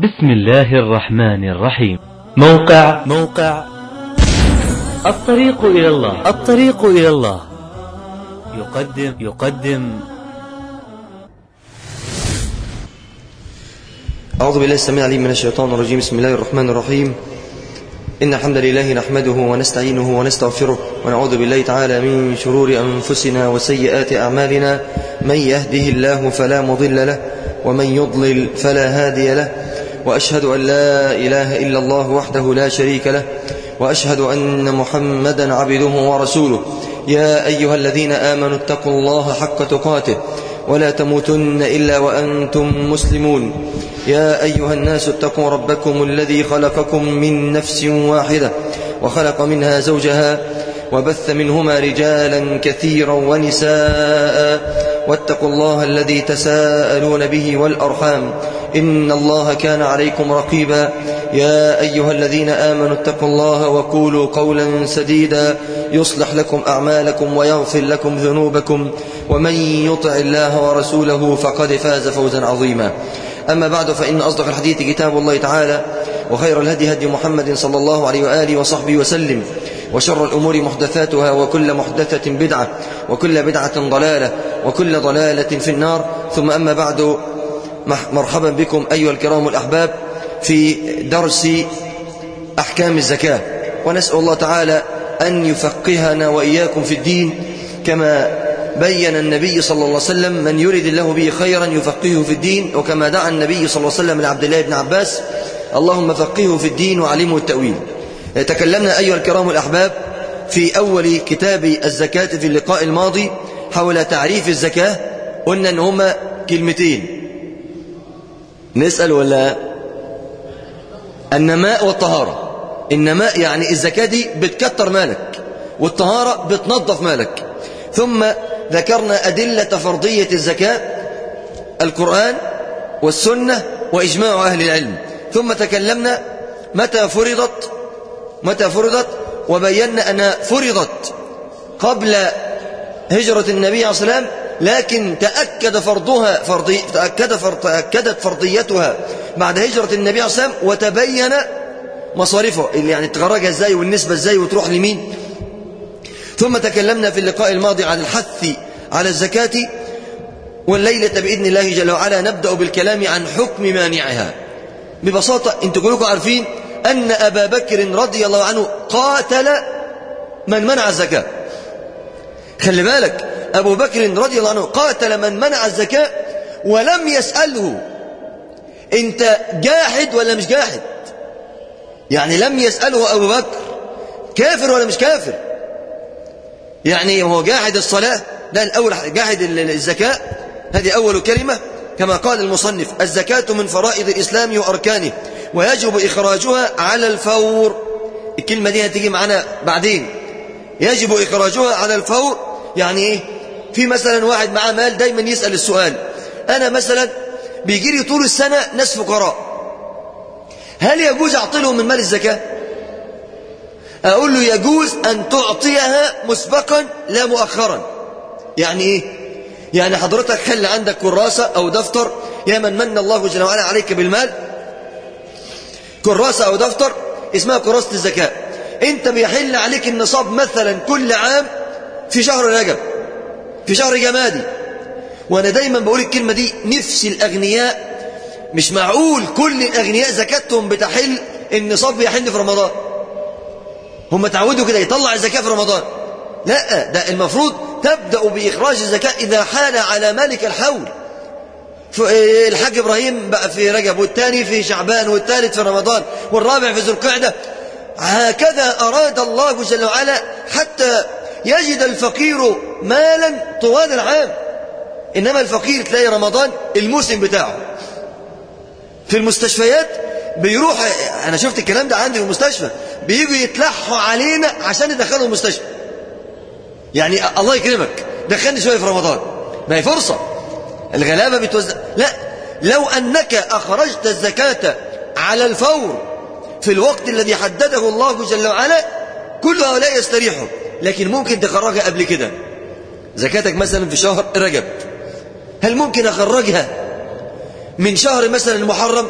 بسم الله الرحمن الرحيم موقع موقع الطريق إلى الله الطريق إلى الله يقدم يقدم أعوذ بالله السميع العليم من الشيطان الرجيم بسم الله الرحمن الرحيم إن الحمد لله نحمده ونستعينه ونستغفره ونعوذ بالله تعالى من شرور أنفسنا وسيئات أعمالنا من يهده الله فلا مضل له ومن يضلل فلا هادي له وأشهد أن لا إله إلا الله وحده لا شريك له وأشهد أن محمدا عبده ورسوله يا أيها الذين آمنوا اتقوا الله حق تقاته ولا تموتن إلا وأنتم مسلمون يا أيها الناس اتقوا ربكم الذي خلقكم من نفس واحدة وخلق منها زوجها وبث منهما رجالا كثيرا ونساء واتقوا الله الذي تساءلون به والأرحام إن الله كان عليكم رقيبا يا أيها الذين آمنوا اتقوا الله وقولوا قولا سديدا يصلح لكم أعمالكم ويغفر لكم ذنوبكم ومن يطع الله ورسوله فقد فاز فوزا عظيما أما بعد فإن أصدق الحديث كتاب الله تعالى وخير الهدي هدي محمد صلى الله عليه وآله وصحبه وسلم وشر الأمور محدثاتها وكل محدثة بدعة وكل بدعة ضلالة وكل ضلالة في النار ثم أما بعد مرحبا بكم أيها الكرام الأحباب في درس أحكام الزكاة ونسأل الله تعالى أن يفقهنا وإياكم في الدين كما بين النبي صلى الله عليه وسلم من يريد الله به خيرا يفقهه في الدين وكما دعا النبي صلى الله عليه وسلم لعبد الله بن عباس اللهم فقهه في الدين وعلمه التأويل تكلمنا أيها الكرام الأحباب في أول كتاب الزكاة في اللقاء الماضي حول تعريف الزكاة قلنا أن هما كلمتين نسأل ولا النماء والطهارة النماء يعني الزكاة دي بتكتر مالك والطهارة بتنظف مالك ثم ذكرنا أدلة فرضية الزكاة القرآن والسنة وإجماع أهل العلم ثم تكلمنا متى فرضت متى فرضت وبينا أنها فرضت قبل هجرة النبي عليه الصلاة والسلام لكن تأكد فرضها فرضي تأكد فرض تأكدت فرضيتها بعد هجرة النبي عليه الصلاة والسلام وتبين مصارفها اللي يعني تخرجها ازاي والنسبة ازاي وتروح لمين ثم تكلمنا في اللقاء الماضي عن الحث على الزكاة والليلة بإذن الله جل وعلا نبدأ بالكلام عن حكم مانعها ببساطة انتم كلكم عارفين أن أبا بكر رضي الله عنه قاتل من منع الزكاة خلي بالك أبو بكر رضي الله عنه قاتل من منع الزكاة ولم يسأله أنت جاحد ولا مش جاحد يعني لم يسأله أبو بكر كافر ولا مش كافر يعني هو جاحد الصلاة ده الأول جاحد الزكاة هذه أول كلمة كما قال المصنف الزكاة من فرائض الإسلام وأركانه ويجب إخراجها على الفور الكلمة دي هتيجي معنا بعدين يجب إخراجها على الفور يعني إيه في مثلا واحد معاه مال دايما يسأل السؤال أنا مثلا بيجي لي طول السنة ناس فقراء هل يجوز أعطيهم من مال الزكاة أقول له يجوز أن تعطيها مسبقا لا مؤخرا يعني إيه يعني حضرتك خلي عندك كراسة أو دفتر يا من من الله جل وعلا عليك بالمال كراسة أو دفتر اسمها كراسة الزكاة انت بيحل عليك النصاب مثلا كل عام في شهر رجب في شهر جمادي وانا دايما بقول الكلمة دي نفس الاغنياء مش معقول كل الاغنياء زكاتهم بتحل النصاب بيحل في رمضان هم تعودوا كده يطلع الزكاة في رمضان لا ده المفروض تبدأ بإخراج الزكاة إذا حال على مالك الحول الحاج إبراهيم بقى في رجب والثاني في شعبان والثالث في رمضان والرابع في ذو القعدة هكذا أراد الله جل وعلا حتى يجد الفقير مالا طوال العام إنما الفقير تلاقي رمضان الموسم بتاعه في المستشفيات بيروح أنا شفت الكلام ده عندي في المستشفى بييجوا يتلحوا علينا عشان يدخلوا المستشفى يعني الله يكرمك دخلني شوية في رمضان ما هي فرصة الغلابة بتوزع لا لو أنك أخرجت الزكاة على الفور في الوقت الذي حدده الله جل وعلا كل هؤلاء يستريحوا لكن ممكن تخرجها قبل كده زكاتك مثلا في شهر رجب هل ممكن أخرجها من شهر مثلا المحرم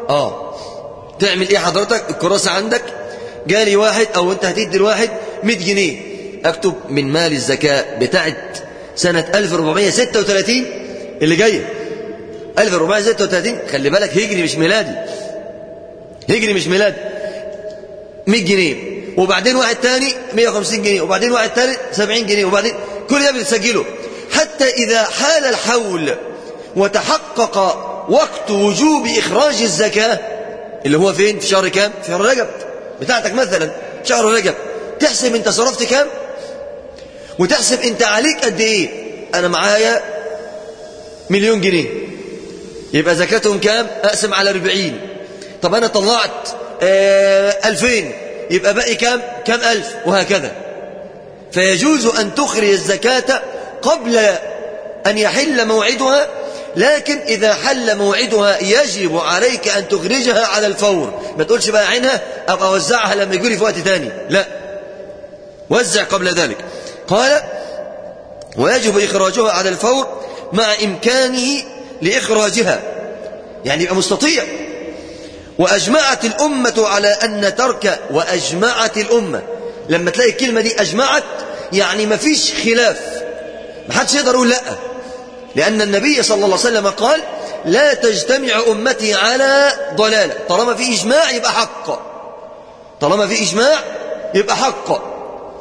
اه تعمل ايه حضرتك الكراسة عندك جالي واحد او انت هتدي الواحد 100 جنيه اكتب من مال الزكاة بتاعت سنة 1436 اللي جاية 1436 خلي بالك هجري مش ميلادي هجري مش ميلادي 100 جنيه وبعدين واحد تاني 150 جنيه وبعدين واحد تالت 70 جنيه وبعدين كل ده بتسجله حتى إذا حال الحول وتحقق وقت وجوب إخراج الزكاة اللي هو فين في شهر كام في شهر رجب بتاعتك مثلا شهر رجب تحسب انت صرفت كام وتحسب انت عليك قد ايه انا معايا مليون جنيه يبقى زكاتهم كام اقسم على 40 طب انا طلعت آه 2000 يبقى باقي كام كام ألف وهكذا فيجوز أن تخرج الزكاة قبل أن يحل موعدها لكن إذا حل موعدها يجب عليك أن تخرجها على الفور ما تقولش بقى عينها أبقى أوزعها لما يقولي في وقت تاني لا وزع قبل ذلك قال ويجب إخراجها على الفور مع إمكانه لإخراجها يعني يبقى مستطيع وأجمعت الأمة على أن ترك وأجمعت الأمة لما تلاقي الكلمة دي أجمعت يعني ما فيش خلاف ما حدش يقدر يقول لا لأن النبي صلى الله عليه وسلم قال لا تجتمع أمتي على ضلالة طالما في إجماع يبقى حق طالما في إجماع يبقى حق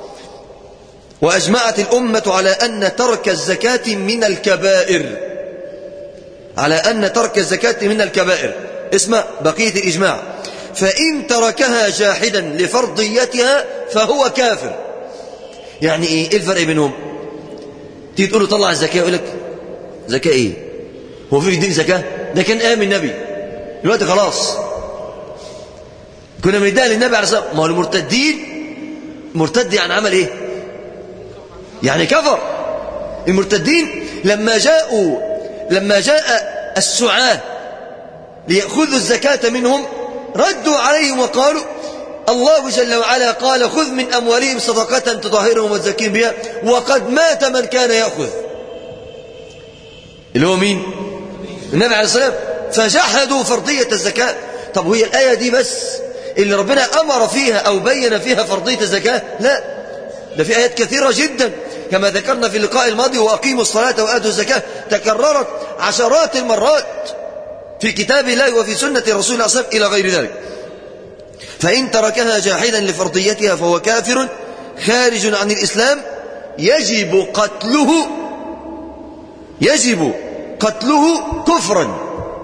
وأجمعت الأمة على أن ترك الزكاة من الكبائر على أن ترك الزكاة من الكبائر اسمع بقية الإجماع فإن تركها جاحدا لفرضيتها فهو كافر يعني إيه, إيه الفرق بينهم تيجي تقول له طلع الزكاة يقول لك زكاة إيه هو في دين زكاة ده كان آمن النبي دلوقتي خلاص كنا بنديها للنبي عليه الصلاة ما هو المرتدين مرتد يعني عمل إيه يعني كفر المرتدين لما جاءوا لما جاء السعاه ليأخذوا الزكاة منهم ردوا عليهم وقالوا الله جل وعلا قال خذ من أموالهم صدقة تطهرهم وتزكيهم بها وقد مات من كان يأخذ اللي هو مين النبي عليه الصلاة والسلام فجحدوا فرضية الزكاة طب هي الآية دي بس اللي ربنا أمر فيها أو بين فيها فرضية الزكاة لا ده في آيات كثيرة جدا كما ذكرنا في اللقاء الماضي وأقيموا الصلاة وآتوا الزكاة تكررت عشرات المرات في كتاب الله وفي سنة رسول الله صلى الله عليه وسلم إلى غير ذلك فإن تركها جاحدا لفرضيتها فهو كافر خارج عن الإسلام يجب قتله يجب قتله كفرا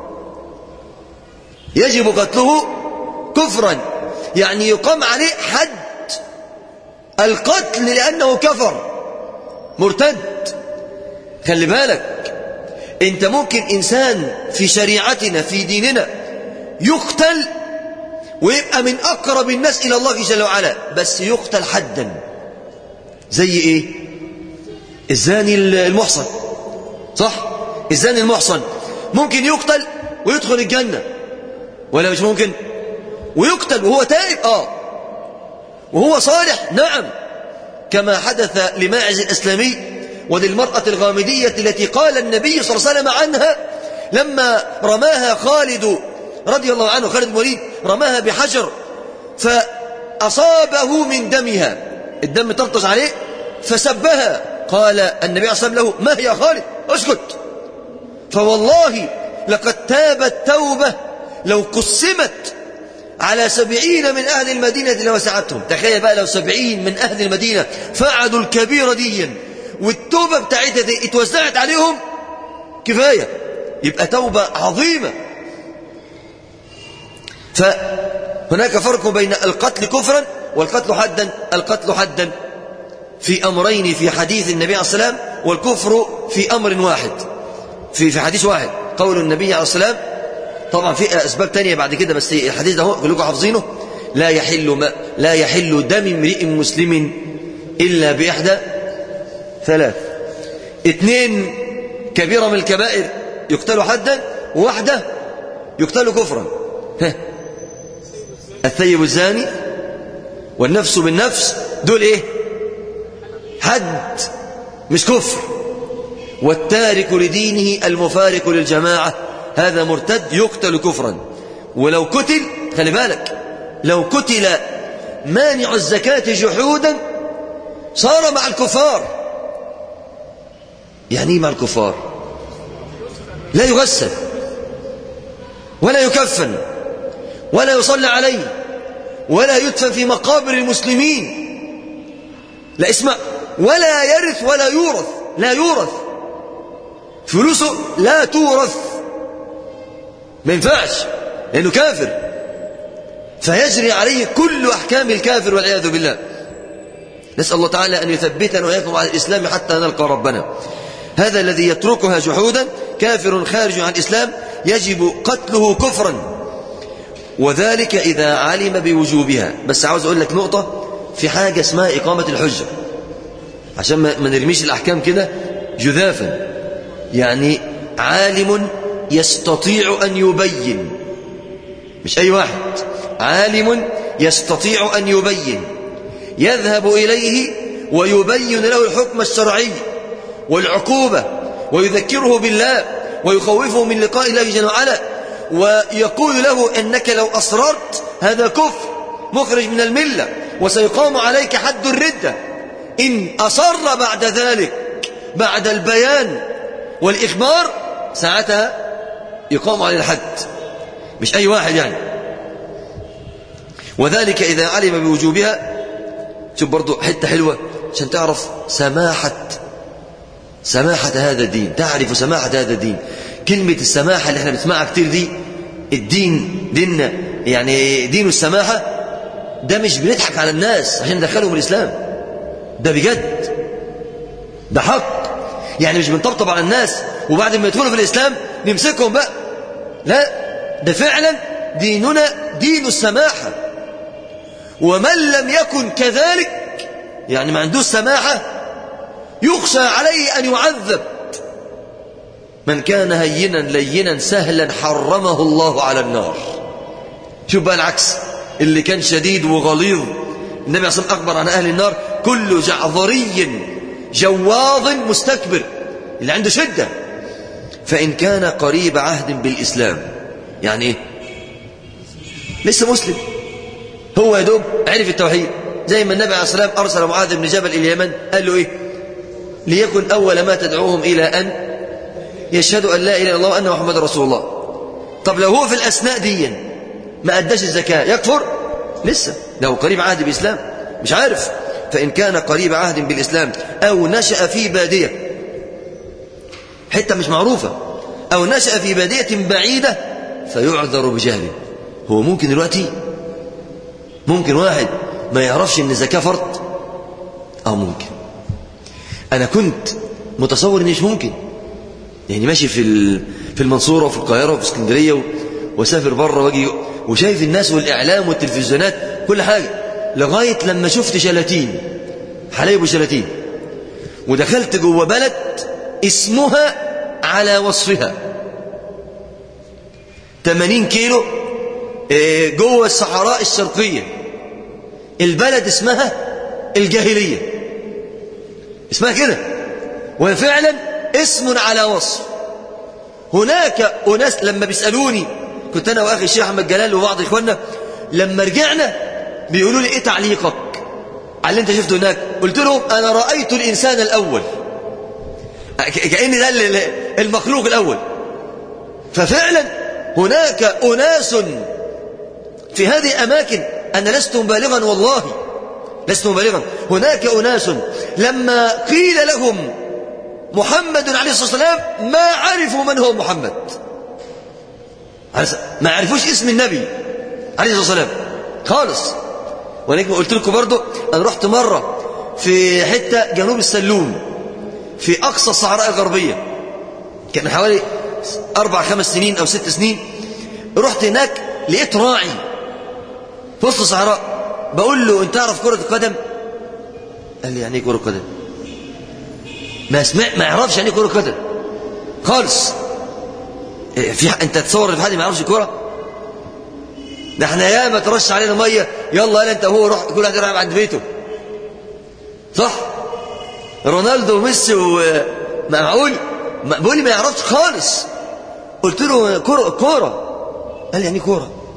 يجب قتله كفرا يعني يقام عليه حد القتل لأنه كفر مرتد خلي بالك انت ممكن انسان في شريعتنا في ديننا يقتل ويبقى من اقرب الناس الى الله جل وعلا بس يقتل حدا زي ايه الزاني المحصن صح الزاني المحصن ممكن يقتل ويدخل الجنة ولا مش ممكن ويقتل وهو تائب اه وهو صالح نعم كما حدث لماعز الاسلامي وللمرأة الغامدية التي قال النبي صلى الله عليه وسلم عنها لما رماها خالد رضي الله عنه خالد بن وليد رماها بحجر فأصابه من دمها الدم تلطش عليه فسبها قال النبي صلى الله عليه وسلم له ما هي خالد اسكت فوالله لقد تابت توبة لو قسمت على سبعين من أهل المدينة لوسعتهم تخيل بقى لو سبعين من أهل المدينة فعلوا الكبيرة ديا والتوبة بتاعتها دي اتوزعت عليهم كفاية يبقى توبة عظيمة فهناك فرق بين القتل كفرا والقتل حدا القتل حدا في أمرين في حديث النبي عليه السلام والكفر في أمر واحد في في حديث واحد قول النبي عليه السلام طبعا في أسباب تانية بعد كده بس الحديث ده هو كلكم حافظينه لا يحل ما لا يحل دم امرئ مسلم إلا بإحدى ثلاث اثنين كبيرة من الكبائر يقتل حدا وواحدة يقتل كفرا ها. الثيب الزاني والنفس بالنفس دول ايه حد مش كفر والتارك لدينه المفارق للجماعة هذا مرتد يقتل كفرا ولو قتل خلي بالك لو قتل مانع الزكاة جحودا صار مع الكفار يعني ايه مع الكفار لا يغسل ولا يكفن ولا يصلى عليه ولا يدفن في مقابر المسلمين لا اسمع ولا يرث ولا يورث لا يورث فلوسه لا تورث ما ينفعش لأنه كافر فيجري عليه كل أحكام الكافر والعياذ بالله نسأل الله تعالى أن يثبتنا وإياكم على الإسلام حتى نلقى ربنا هذا الذي يتركها جحودا كافر خارج عن الإسلام يجب قتله كفرا وذلك إذا علم بوجوبها بس عاوز أقول لك نقطة في حاجة اسمها إقامة الحجة عشان ما نرميش الأحكام كده جذافا يعني عالم يستطيع أن يبين مش أي واحد عالم يستطيع أن يبين يذهب إليه ويبين له الحكم الشرعي والعقوبة ويذكره بالله ويخوفه من لقاء الله جل وعلا ويقول له إنك لو أصررت هذا كفر مخرج من الملة وسيقام عليك حد الردة إن أصر بعد ذلك بعد البيان والإخبار ساعتها يقام عليه الحد مش أي واحد يعني وذلك إذا علم بوجوبها شوف برضو حتة حلوة عشان تعرف سماحة سماحة هذا الدين تعرف سماحة هذا الدين كلمة السماحة اللي احنا بنسمعها كتير دي الدين ديننا يعني دين السماحة ده مش بنضحك على الناس عشان ندخلهم الإسلام ده بجد ده حق يعني مش بنطبطب على الناس وبعد ما يدخلوا في الإسلام نمسكهم بقى لا ده فعلا ديننا دين السماحة ومن لم يكن كذلك يعني ما عندوش سماحة يخشى عليه أن يعذب من كان هينا لينا سهلا حرمه الله على النار شوف بقى العكس اللي كان شديد وغليظ النبي عليه الصلاة أخبر عن أهل النار كل جعظري جواظ مستكبر اللي عنده شدة فإن كان قريب عهد بالإسلام يعني إيه لسه مسلم هو يا دوب عرف التوحيد زي ما النبي عليه الصلاة والسلام أرسل معاذ بن جبل إلى اليمن قال له إيه ليكن أول ما تدعوهم إلى أن يشهدوا أن لا إله إلا الله وأن محمد رسول الله طب لو هو في الأثناء دي ما أداش الزكاة يكفر لسه لو قريب عهد بالإسلام مش عارف فإن كان قريب عهد بالإسلام أو نشأ في بادية حتة مش معروفة أو نشأ في بادية بعيدة فيعذر بجهله هو ممكن دلوقتي ممكن واحد ما يعرفش ان الزكاة فرض اه ممكن انا كنت متصور ان مش ممكن يعني ماشي في في المنصورة وفي القاهرة وفي اسكندرية وسافر بره واجي وشايف الناس والاعلام والتلفزيونات كل حاجة لغاية لما شفت شلاتين حلايب وشلاتين ودخلت جوه بلد اسمها على وصفها 80 كيلو جوه الصحراء الشرقية البلد اسمها الجاهلية اسمها كده وفعلا اسم على وصف هناك أناس لما بيسألوني كنت أنا وأخي الشيخ أحمد جلال وبعض إخواننا لما رجعنا بيقولوا لي إيه تعليقك على اللي أنت شفته هناك قلت لهم أنا رأيت الإنسان الأول كأن ده المخلوق الأول ففعلا هناك أناس في هذه الأماكن أنا لست مبالغا والله لست مبالغا هناك أناس لما قيل لهم محمد عليه الصلاة والسلام ما عرفوا من هو محمد ما عرفوش اسم النبي عليه الصلاة والسلام خالص ولكن قلت لكم برضو أنا رحت مرة في حتة جنوب السلوم في أقصى الصحراء الغربية كان حوالي أربع خمس سنين أو ست سنين رحت هناك لقيت راعي في وسط الصحراء بقول له انت تعرف كرة القدم قال لي يعني ايه كرة قدم ما سمع ما يعرفش يعني ايه كرة قدم خالص إيه في انت تصور ان في حد ما يعرفش كرة ده احنا ياما ترش علينا ميه يلا يلا انت وهو روح كل واحد يلعب عند بيته صح رونالدو وميسي ومعقول بقول لي ما يعرفش خالص قلت له كرة كرة قال لي يعني كورة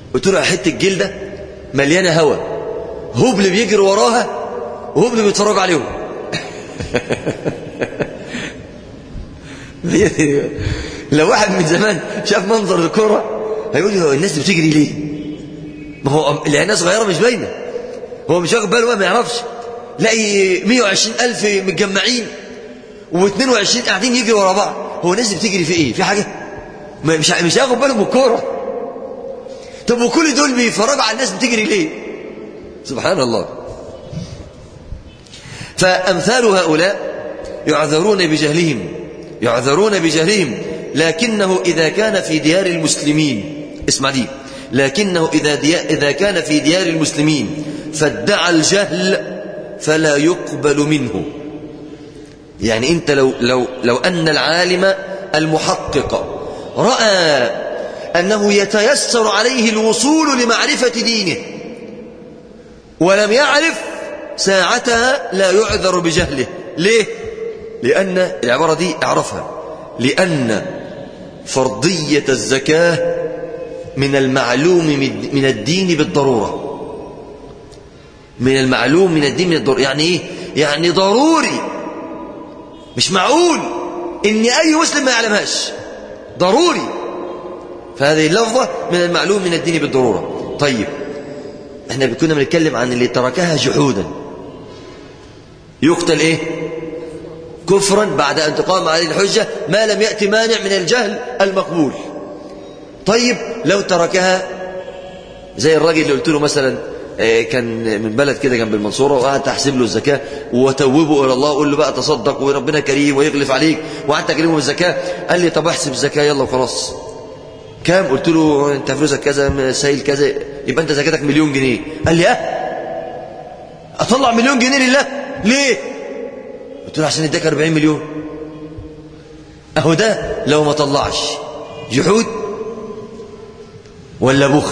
قلت له حته جلده مليانه هوا هبل بيجري وراها وهبل بيتفرجوا عليهم لو واحد من زمان شاف منظر الكرة هيقول لي الناس دي بتجري ليه ما هو العينة صغيرة مش باينة هو مش واخد باله ما يعرفش لاقي 120 ألف متجمعين و22 قاعدين يجري ورا بعض هو الناس دي بتجري في ايه في حاجة مش مش هياخد باله من الكورة طب وكل دول بيتفرجوا على الناس بتجري ليه سبحان الله فأمثال هؤلاء يعذرون بجهلهم يعذرون بجهلهم لكنه إذا كان في ديار المسلمين اسمع دي لكنه إذا, دي إذا كان في ديار المسلمين فادعى الجهل فلا يقبل منه يعني أنت لو, لو, لو أن العالم المحقق رأى أنه يتيسر عليه الوصول لمعرفة دينه ولم يعرف ساعتها لا يعذر بجهله ليه؟ لأن العبارة دي اعرفها لأن فرضية الزكاة من المعلوم من الدين بالضرورة من المعلوم من الدين من الضرورة يعني إيه؟ يعني ضروري مش معقول إن أي مسلم ما يعلمهاش ضروري فهذه اللفظة من المعلوم من الدين بالضرورة طيب احنا كنا بنتكلم عن اللي تركها جحودا يقتل ايه كفرا بعد أن تقام عليه الحجة ما لم يأتي مانع من الجهل المقبول طيب لو تركها زي الراجل اللي قلت له مثلا كان من بلد كده جنب المنصورة وقعدت أحسب له الزكاة وتوبه إلى الله وقول له بقى تصدق وربنا كريم ويغلف عليك وقعدت أكلمه بالزكاة قال لي طب احسب الزكاة يلا وخلاص كام قلت له انت فلوسك كذا سايل كذا يبقى انت زكاتك مليون جنيه قال لي اه اطلع مليون جنيه لله ليه قلت له عشان اداك 40 مليون اهو ده لو ما طلعش جحود ولا بخل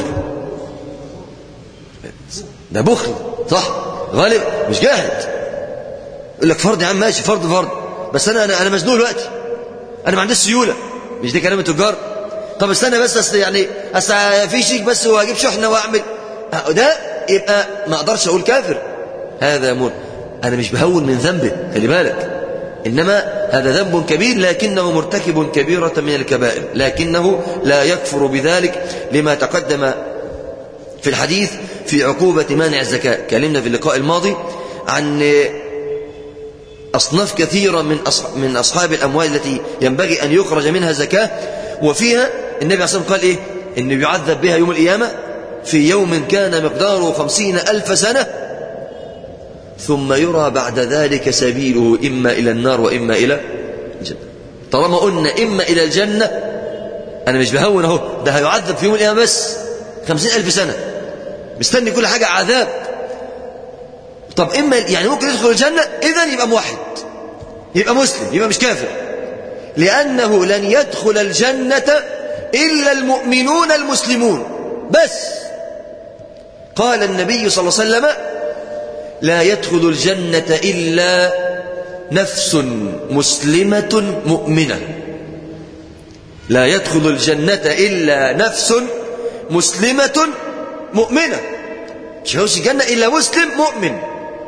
ده بخل صح غالب مش جاهد يقول لك فرض يا عم ماشي فرض فرض بس انا انا انا مزنوق دلوقتي انا ما عنديش سيوله مش دي كلام التجار طب استنى بس أصل يعني اصل في شيك بس واجيب شحنه واعمل ده يبقى ما اقدرش اقول كافر هذا مر انا مش بهون من ذنبه خلي بالك انما هذا ذنب كبير لكنه مرتكب كبيره من الكبائر لكنه لا يكفر بذلك لما تقدم في الحديث في عقوبه مانع الزكاه كلمنا في اللقاء الماضي عن أصناف كثيرة من من أصحاب الأموال التي ينبغي أن يخرج منها زكاة وفيها النبي عليه الصلاة والسلام قال إيه إنه يعذب بها يوم القيامة في يوم كان مقداره خمسين ألف سنة ثم يرى بعد ذلك سبيله إما إلى النار وإما إلى الجنة طالما قلنا إما إلى الجنة أنا مش بهون أهو ده هيعذب في يوم القيامة بس خمسين ألف سنة مستني كل حاجة عذاب طب إما يعني ممكن يدخل الجنة إذا يبقى موحد يبقى مسلم يبقى مش كافر لأنه لن يدخل الجنة إلا المؤمنون المسلمون بس قال النبي صلى الله عليه وسلم لا يدخل الجنة إلا نفس مسلمة مؤمنة لا يدخل الجنة إلا نفس مسلمة مؤمنة مش هيوصل الجنة إلا مسلم مؤمن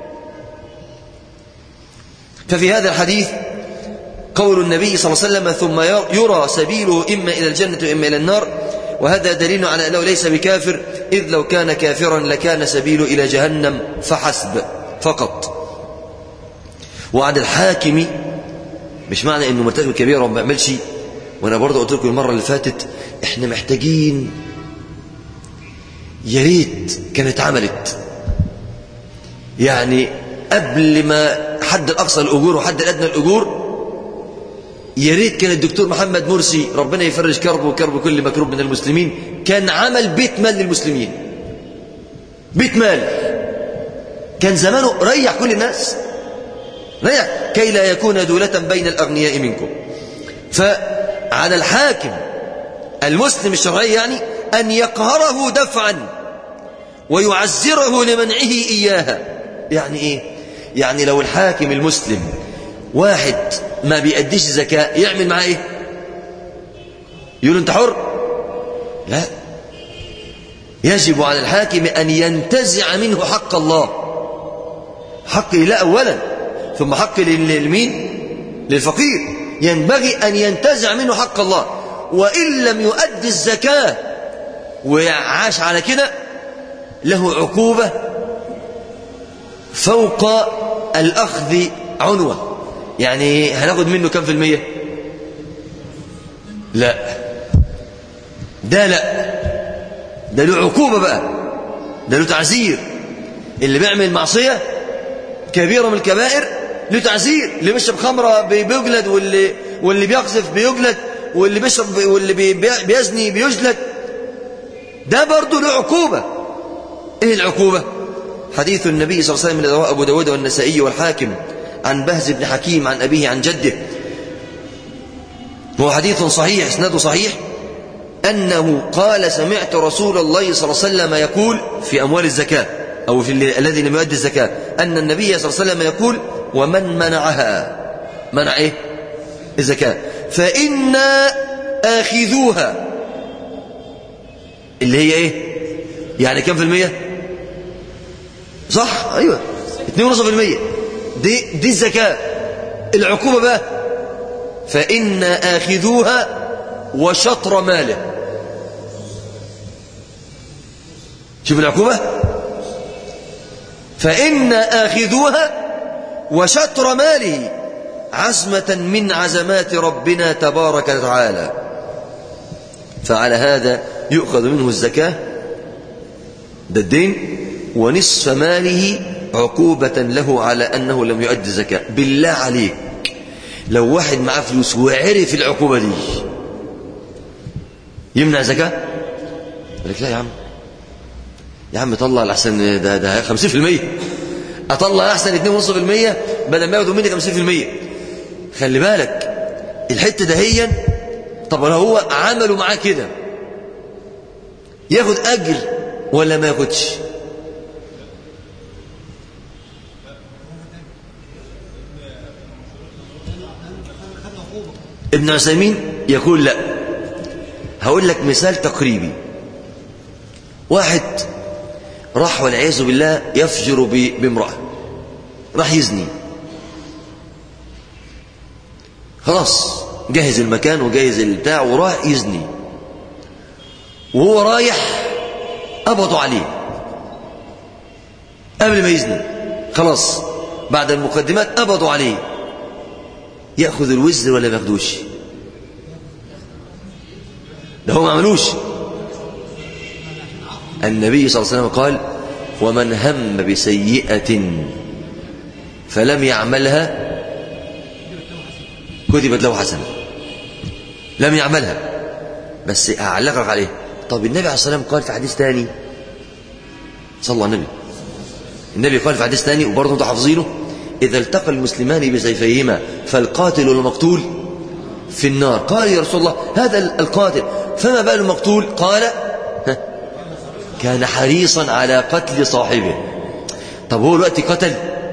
ففي هذا الحديث قول النبي صلى الله عليه وسلم ثم يرى سبيله إما إلى الجنة وإما إلى النار وهذا دليل على أنه ليس بكافر إذ لو كان كافرا لكان سبيله إلى جهنم فحسب فقط وعد الحاكم مش معنى أنه مرتكب كبيرة وما بيعملش وأنا برضه قلت لكم المرة اللي فاتت إحنا محتاجين يا ريت كانت عملت يعني قبل ما حد الأقصى الأجور وحد الأدنى الأجور يا ريت كان الدكتور محمد مرسي ربنا يفرج كربه وكرب كل مكروب من المسلمين كان عمل بيت مال للمسلمين بيت مال كان زمانه ريح كل الناس ريح كي لا يكون دولة بين الأغنياء منكم فعلى الحاكم المسلم الشرعي يعني أن يقهره دفعا ويعزره لمنعه إياها يعني إيه يعني لو الحاكم المسلم واحد ما بيأديش زكاة يعمل معاه ايه يقول انت حر لا يجب على الحاكم أن ينتزع منه حق الله حق الله أولا ثم حق للمين للفقير ينبغي أن ينتزع منه حق الله وإن لم يؤدي الزكاة وعاش على كده له عقوبة فوق الأخذ عنوة يعني هناخد منه كم في المية لا ده لا ده له عقوبة بقى ده له تعزير اللي بيعمل معصية كبيرة من الكبائر له تعزير اللي بيشرب خمرة بيجلد واللي واللي بيقذف بيجلد واللي بيشرب واللي بيزني بيجلد ده برضه له عقوبة ايه العقوبة حديث النبي صلى الله عليه وسلم رواه أبو داود والنسائي والحاكم عن بهز بن حكيم عن أبيه عن جده هو حديث صحيح اسناده صحيح أنه قال سمعت رسول الله صلى الله عليه وسلم يقول في أموال الزكاة أو في الذي لم يؤدي الزكاة أن النبي صلى الله عليه وسلم يقول ومن منعها منع إيه الزكاة فإنا آخذوها اللي هي إيه يعني كم في المية صح أيوة اتنين ونصف في المية دي, دي الزكاة العقوبة بقى فإنا آخذوها وشطر ماله شوف العقوبة فإنا آخذوها وشطر ماله عزمة من عزمات ربنا تبارك وتعالى فعلى هذا يؤخذ منه الزكاة ده الدين ونصف ماله عقوبة له على أنه لم يؤدي الزكاة بالله عليك لو واحد معاه فلوس وعرف العقوبة دي يمنع زكاة يقول لك لا يا عم يا عم طلع الأحسن ده ده 50% أطلع أحسن 2.5% بدل ما ياخدوا مني 50% خلي بالك الحتة دهيا طب لو هو عملوا معاه كده ياخد أجر ولا ما ياخدش ابن عثيمين يقول لا هقول لك مثال تقريبي واحد راح والعياذ بالله يفجر بامرأة راح يزني خلاص جهز المكان وجهز البتاع وراح يزني وهو رايح قبضوا عليه قبل ما يزني خلاص بعد المقدمات قبضوا عليه ياخذ الوزر ولا ما ياخدوش ده هو ما عملوش النبي صلى الله عليه وسلم قال ومن هم بسيئة فلم يعملها كتبت له حسنة لم يعملها بس أعلقك عليه طب النبي عليه الصلاة والسلام قال في حديث ثاني صلى الله عليه النبي النبي قال في حديث ثاني وبرضه انتوا حافظينه إذا التقى المسلمان بسيفيهما فالقاتل والمقتول في النار قال يا رسول الله هذا القاتل فما بال المقتول قال كان حريصا على قتل صاحبه طب هو الوقت قتل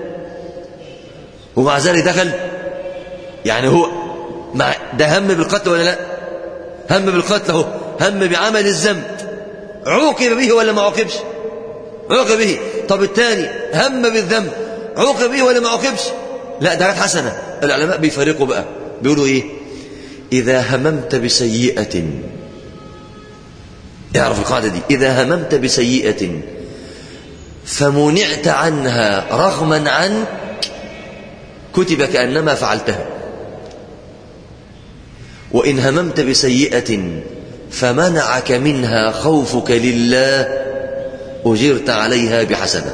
ومع ذلك دخل يعني هو مع ده هم بالقتل ولا لا هم بالقتل اهو هم بعمل الذنب عوقب به ولا ما عوقبش عوقب به طب الثاني هم بالذنب عوقب به ولا ما عوقبش لا ده كانت حسنه العلماء بيفرقوا بقى بيقولوا ايه اذا هممت بسيئه اعرف القاعده دي اذا هممت بسيئه فمنعت عنها رغما عنك كتب كانما فعلتها وإن هممت بسيئة فمنعك منها خوفك لله أجرت عليها بحسنة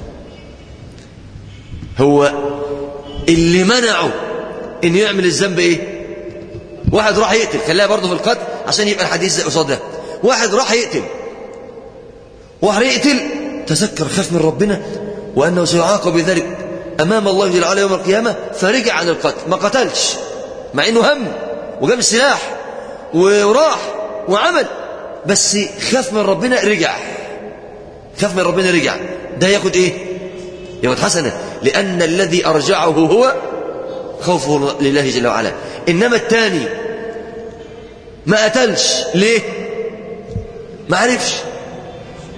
هو اللي منعه إن يعمل الذنب إيه واحد راح يقتل خليها برضه في القتل عشان يبقى الحديث قصاد ده واحد راح يقتل واحد يقتل تذكر خاف من ربنا وأنه سيعاقب بذلك أمام الله جل وعلا يوم القيامة فرجع عن القتل ما قتلش مع إنه هم وجاب السلاح وراح وعمل بس خاف من ربنا رجع خاف من ربنا رجع ده ياخد ايه ياخد حسنة لأن الذي أرجعه هو خوفه لله جل وعلا إنما الثاني ما قتلش ليه ما عرفش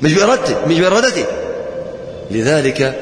مش بإرادته مش بإرادته لذلك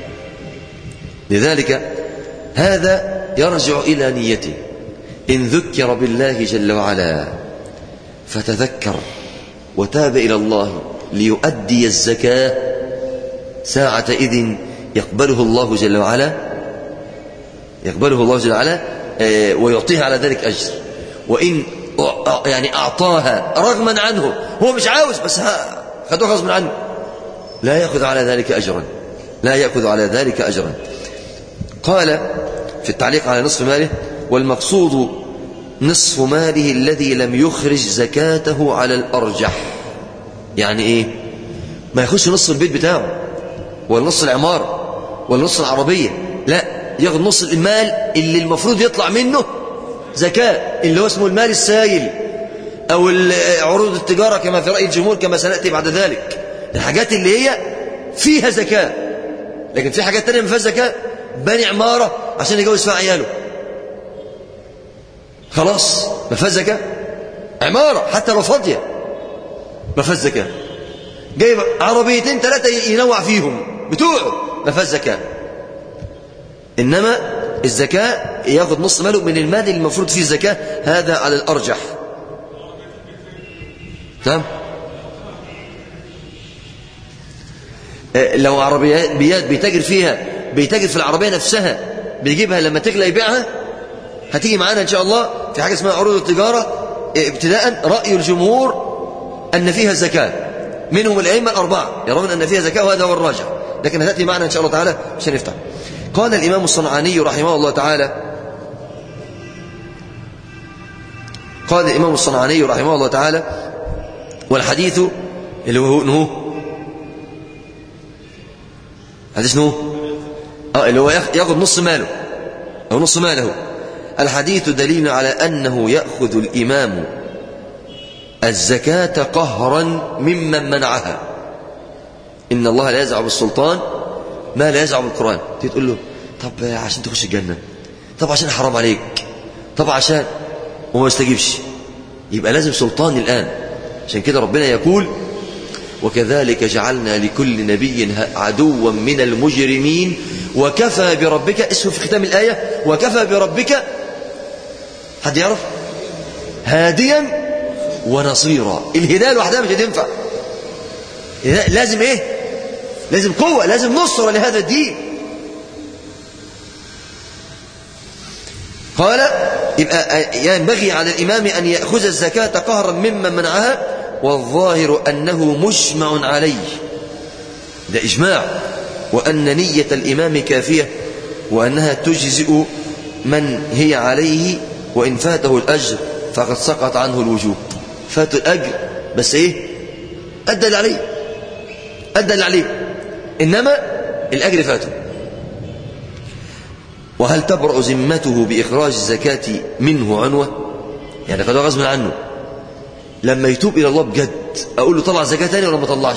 لذلك هذا يرجع إلى نيته إن ذكر بالله جل وعلا فتذكر وتاب إلى الله ليؤدي الزكاة ساعة إذن يقبله الله جل وعلا يقبله الله جل وعلا ويعطيه على ذلك أجر وإن يعني أعطاها رغما عنه هو مش عاوز بس خذوها غصبا عنه لا يأخذ على ذلك أجرا لا يأخذ على ذلك أجرا قال في التعليق على نصف ماله والمقصود نصف ماله الذي لم يخرج زكاته على الأرجح يعني إيه ما يخش نص البيت بتاعه ولا نص العمارة ولا نص العربية لا ياخد نص المال اللي المفروض يطلع منه زكاة اللي هو اسمه المال السائل أو عروض التجارة كما في رأي الجمهور كما سنأتي بعد ذلك الحاجات اللي هي فيها زكاة لكن في حاجات تانية ما فيهاش زكاة بني عمارة عشان يجوز فيها عياله خلاص ما فيهاش زكاة عمارة حتى لو فاضية ما فيهاش زكاة جايب عربيتين ثلاثة ينوع فيهم بتوعه ما فيهاش زكاة إنما الزكاة ياخذ نص ماله من المال اللي المفروض فيه الزكاة هذا على الأرجح تمام لو عربيات بيتاجر فيها بيتاجر في العربية نفسها بيجيبها لما تغلى يبيعها هتيجي معانا إن شاء الله في حاجة اسمها عروض التجارة ابتداء رأي الجمهور أن فيها زكاة منهم الأئمة الأربعة يرون أن فيها زكاة وهذا هو الراجح لكن هتأتي معنا إن شاء الله تعالى عشان نفتح قال الإمام الصنعاني رحمه الله تعالى قال الإمام الصنعاني رحمه الله تعالى والحديث اللي هو نهو حديث نهو آه اللي هو يأخذ نص ماله أو نص ماله الحديث دليل على أنه يأخذ الإمام الزكاة قهرا ممن منعها إن الله لا يزع بالسلطان ما لا يزع بالقرآن تيجي تقول له طب عشان تخش الجنة طب عشان حرام عليك طب عشان وما يستجيبش يبقى لازم سلطان الآن عشان كده ربنا يقول وكذلك جعلنا لكل نبي عدوا من المجرمين وكفى بربك اسمه في ختام الآية وكفى بربك حد يعرف هاديا ونصيرا الهداية لوحدها مش هتنفع لازم ايه لازم قوة لازم نصرة لهذا الدين قال يبقى ينبغي على الإمام أن يأخذ الزكاة قهرا ممن منعها والظاهر أنه مجمع عليه ده إجماع وأن نية الإمام كافية وأنها تجزئ من هي عليه وإن فاته الأجر فقد سقط عنه الوجوب فات الأجر بس إيه أدى اللي عليه أدى اللي عليه إنما الأجر فاته وهل تبرأ ذمته بإخراج الزكاة منه عنوة يعني قد غصب عنه لما يتوب إلى الله بجد أقول له طلع زكاة تاني ولا ما طلعش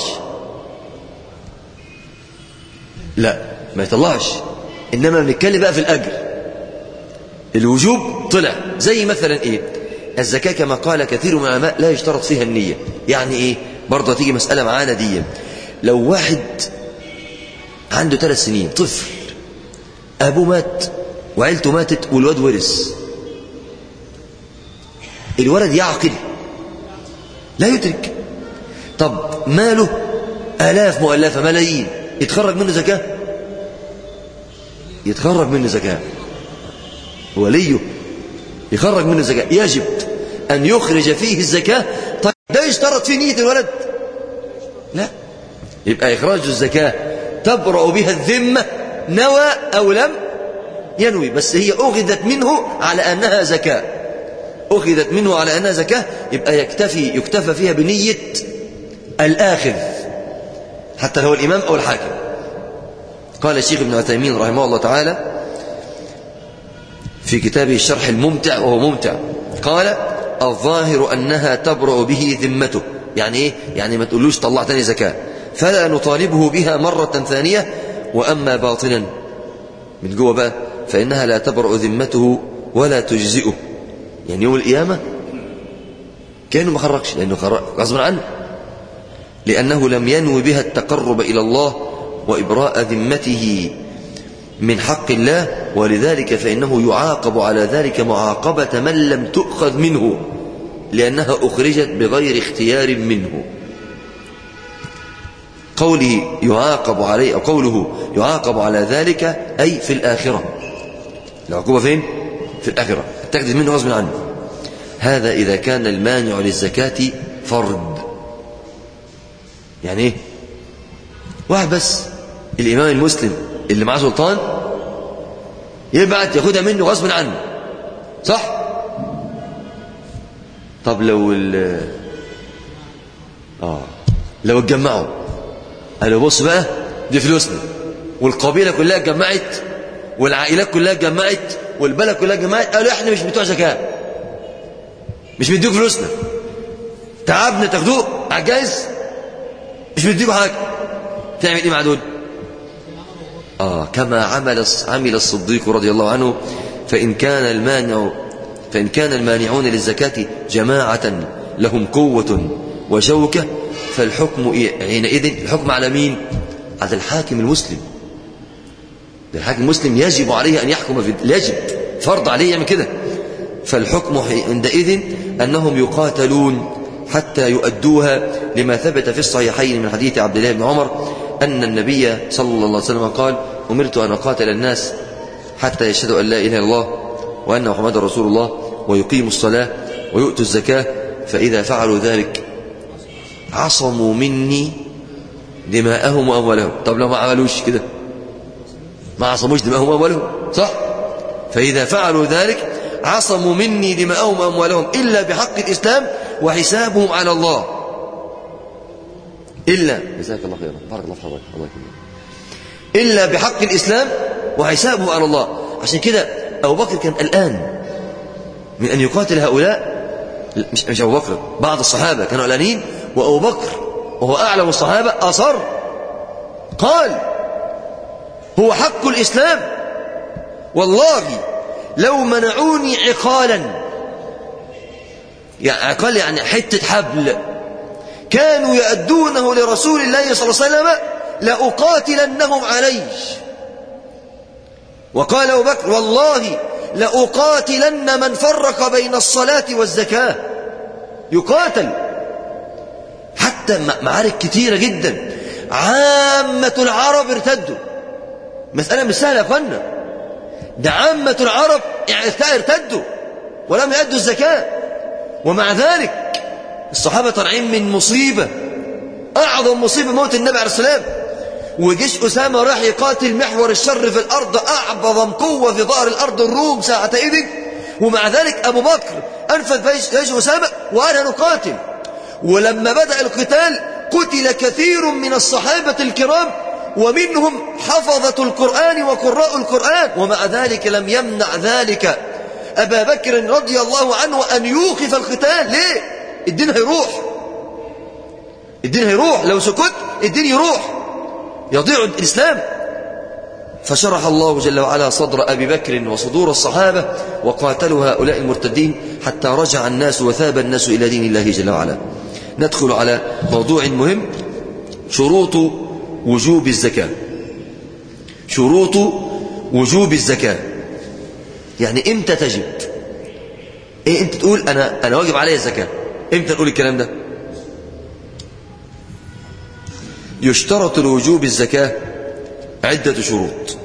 لا ما يطلعش إنما بنتكلم بقى في الأجر الوجوب طلع زي مثلا إيه الزكاة كما قال كثير من العلماء لا يشترط فيها النية يعني إيه برضه تيجي مسألة معانا دي لو واحد عنده ثلاث سنين طفل أبوه مات وعيلته ماتت والواد ورث الولد يعقل لا يدرك طب ماله آلاف مؤلفة ملايين يتخرج منه زكاة يتخرج منه زكاة وليه يخرج منه زكاة يجب أن يخرج فيه الزكاة طيب ده يشترط فيه نية الولد لا يبقى إخراج الزكاة تبرأ بها الذمة نوى أو لم ينوي بس هي أخذت منه على أنها زكاة أخذت منه على أنها زكاة يبقى يكتفي يكتفى فيها بنية الآخذ حتى لو الإمام أو الحاكم قال الشيخ ابن عثيمين رحمه الله تعالى في كتابه الشرح الممتع وهو ممتع قال الظاهر أنها تبرأ به ذمته يعني إيه؟ يعني ما تقولوش طلع تاني زكاة فلا نطالبه بها مرة ثانية وأما باطنا من جوه بقى فإنها لا تبرأ ذمته ولا تجزئه يعني يوم القيامة كأنه ما خرجش لأنه غصبا عنه لأنه لم ينو بها التقرب إلى الله وإبراء ذمته من حق الله ولذلك فإنه يعاقب على ذلك معاقبة من لم تؤخذ منه لأنها أخرجت بغير اختيار منه قوله يعاقب عليه أو قوله يعاقب على ذلك أي في الآخرة العقوبة فين؟ في الآخرة تجد منه غصب عنه هذا إذا كان المانع للزكاة فرد يعني إيه؟ واحد بس الإمام المسلم اللي معاه سلطان يبعت ياخدها منه غصب عنه صح؟ طب لو ال آه لو اتجمعوا قالوا بص بقى دي فلوسنا والقبيلة كلها اتجمعت والعائلات كلها اتجمعت والبلد كلها اتجمعت قالوا احنا مش بتوع زكاة مش بنديك فلوسنا تعبنا تاخدوه عجايز مش بنديكوا حاجة تعمل ايه مع دول آه كما عمل عمل الصديق رضي الله عنه فإن كان المانع فإن كان المانعون للزكاة جماعة لهم قوة وشوكة فالحكم حينئذ الحكم على مين؟ على الحاكم المسلم الحاكم المسلم يجب عليه أن يحكم في يجب فرض عليه يعمل كده فالحكم عندئذ أنهم يقاتلون حتى يؤدوها لما ثبت في الصحيحين من حديث عبد الله بن عمر أن النبي صلى الله عليه وسلم قال أمرت أن أقاتل الناس حتى يشهدوا أن لا إله إلا الله وأن محمد رسول الله ويقيموا الصلاة ويؤتوا الزكاة فإذا فعلوا ذلك عصموا مني دماءهم وأموالهم طب لو ما عملوش كده ما عصموش دماءهم وأموالهم صح فإذا فعلوا ذلك عصموا مني دماءهم وأموالهم إلا بحق الإسلام وحسابهم على الله إلا جزاك الله خيرا بارك الله في حضرتك الله يكرمك إلا بحق الإسلام وحسابه على الله عشان كده أبو بكر كان الآن من أن يقاتل هؤلاء مش مش أبو بكر بعض الصحابة كانوا قلقانين وأبو بكر وهو أعلم الصحابة أصر قال هو حق الإسلام والله لو منعوني عقالا يعني عقال يعني حتة حبل كانوا يأدونه لرسول الله صلى الله عليه وسلم لأقاتلنهم عليه وقال أبو بكر والله لأقاتلن من فرق بين الصلاة والزكاة يقاتل حتى معارك كتيرة جدا عامة العرب ارتدوا مسألة مش سهلة يا أخوانا ده عامة العرب ارتدوا ولم يأدوا الزكاة ومع ذلك الصحابة طالعين من مصيبة أعظم مصيبة موت النبي عليه السلام وجيش أسامة راح يقاتل محور الشر في الأرض أعظم قوة في ظهر الأرض الروم ساعتئذ ومع ذلك أبو بكر أنفذ جيش أسامة وأنا نقاتل ولما بدأ القتال قتل كثير من الصحابة الكرام ومنهم حفظة القرآن وقراء القرآن ومع ذلك لم يمنع ذلك أبا بكر رضي الله عنه أن يوقف القتال ليه؟ الدين هيروح الدين هيروح لو سكت الدين يروح يضيع الإسلام فشرح الله جل وعلا صدر أبي بكر وصدور الصحابة وقاتلوا هؤلاء المرتدين حتى رجع الناس وثاب الناس إلى دين الله جل وعلا ندخل على موضوع مهم شروط وجوب الزكاة شروط وجوب الزكاة يعني امتى تجب ايه انت تقول انا انا واجب علي الزكاة امتى نقول الكلام ده يشترط لوجوب الزكاة عدة شروط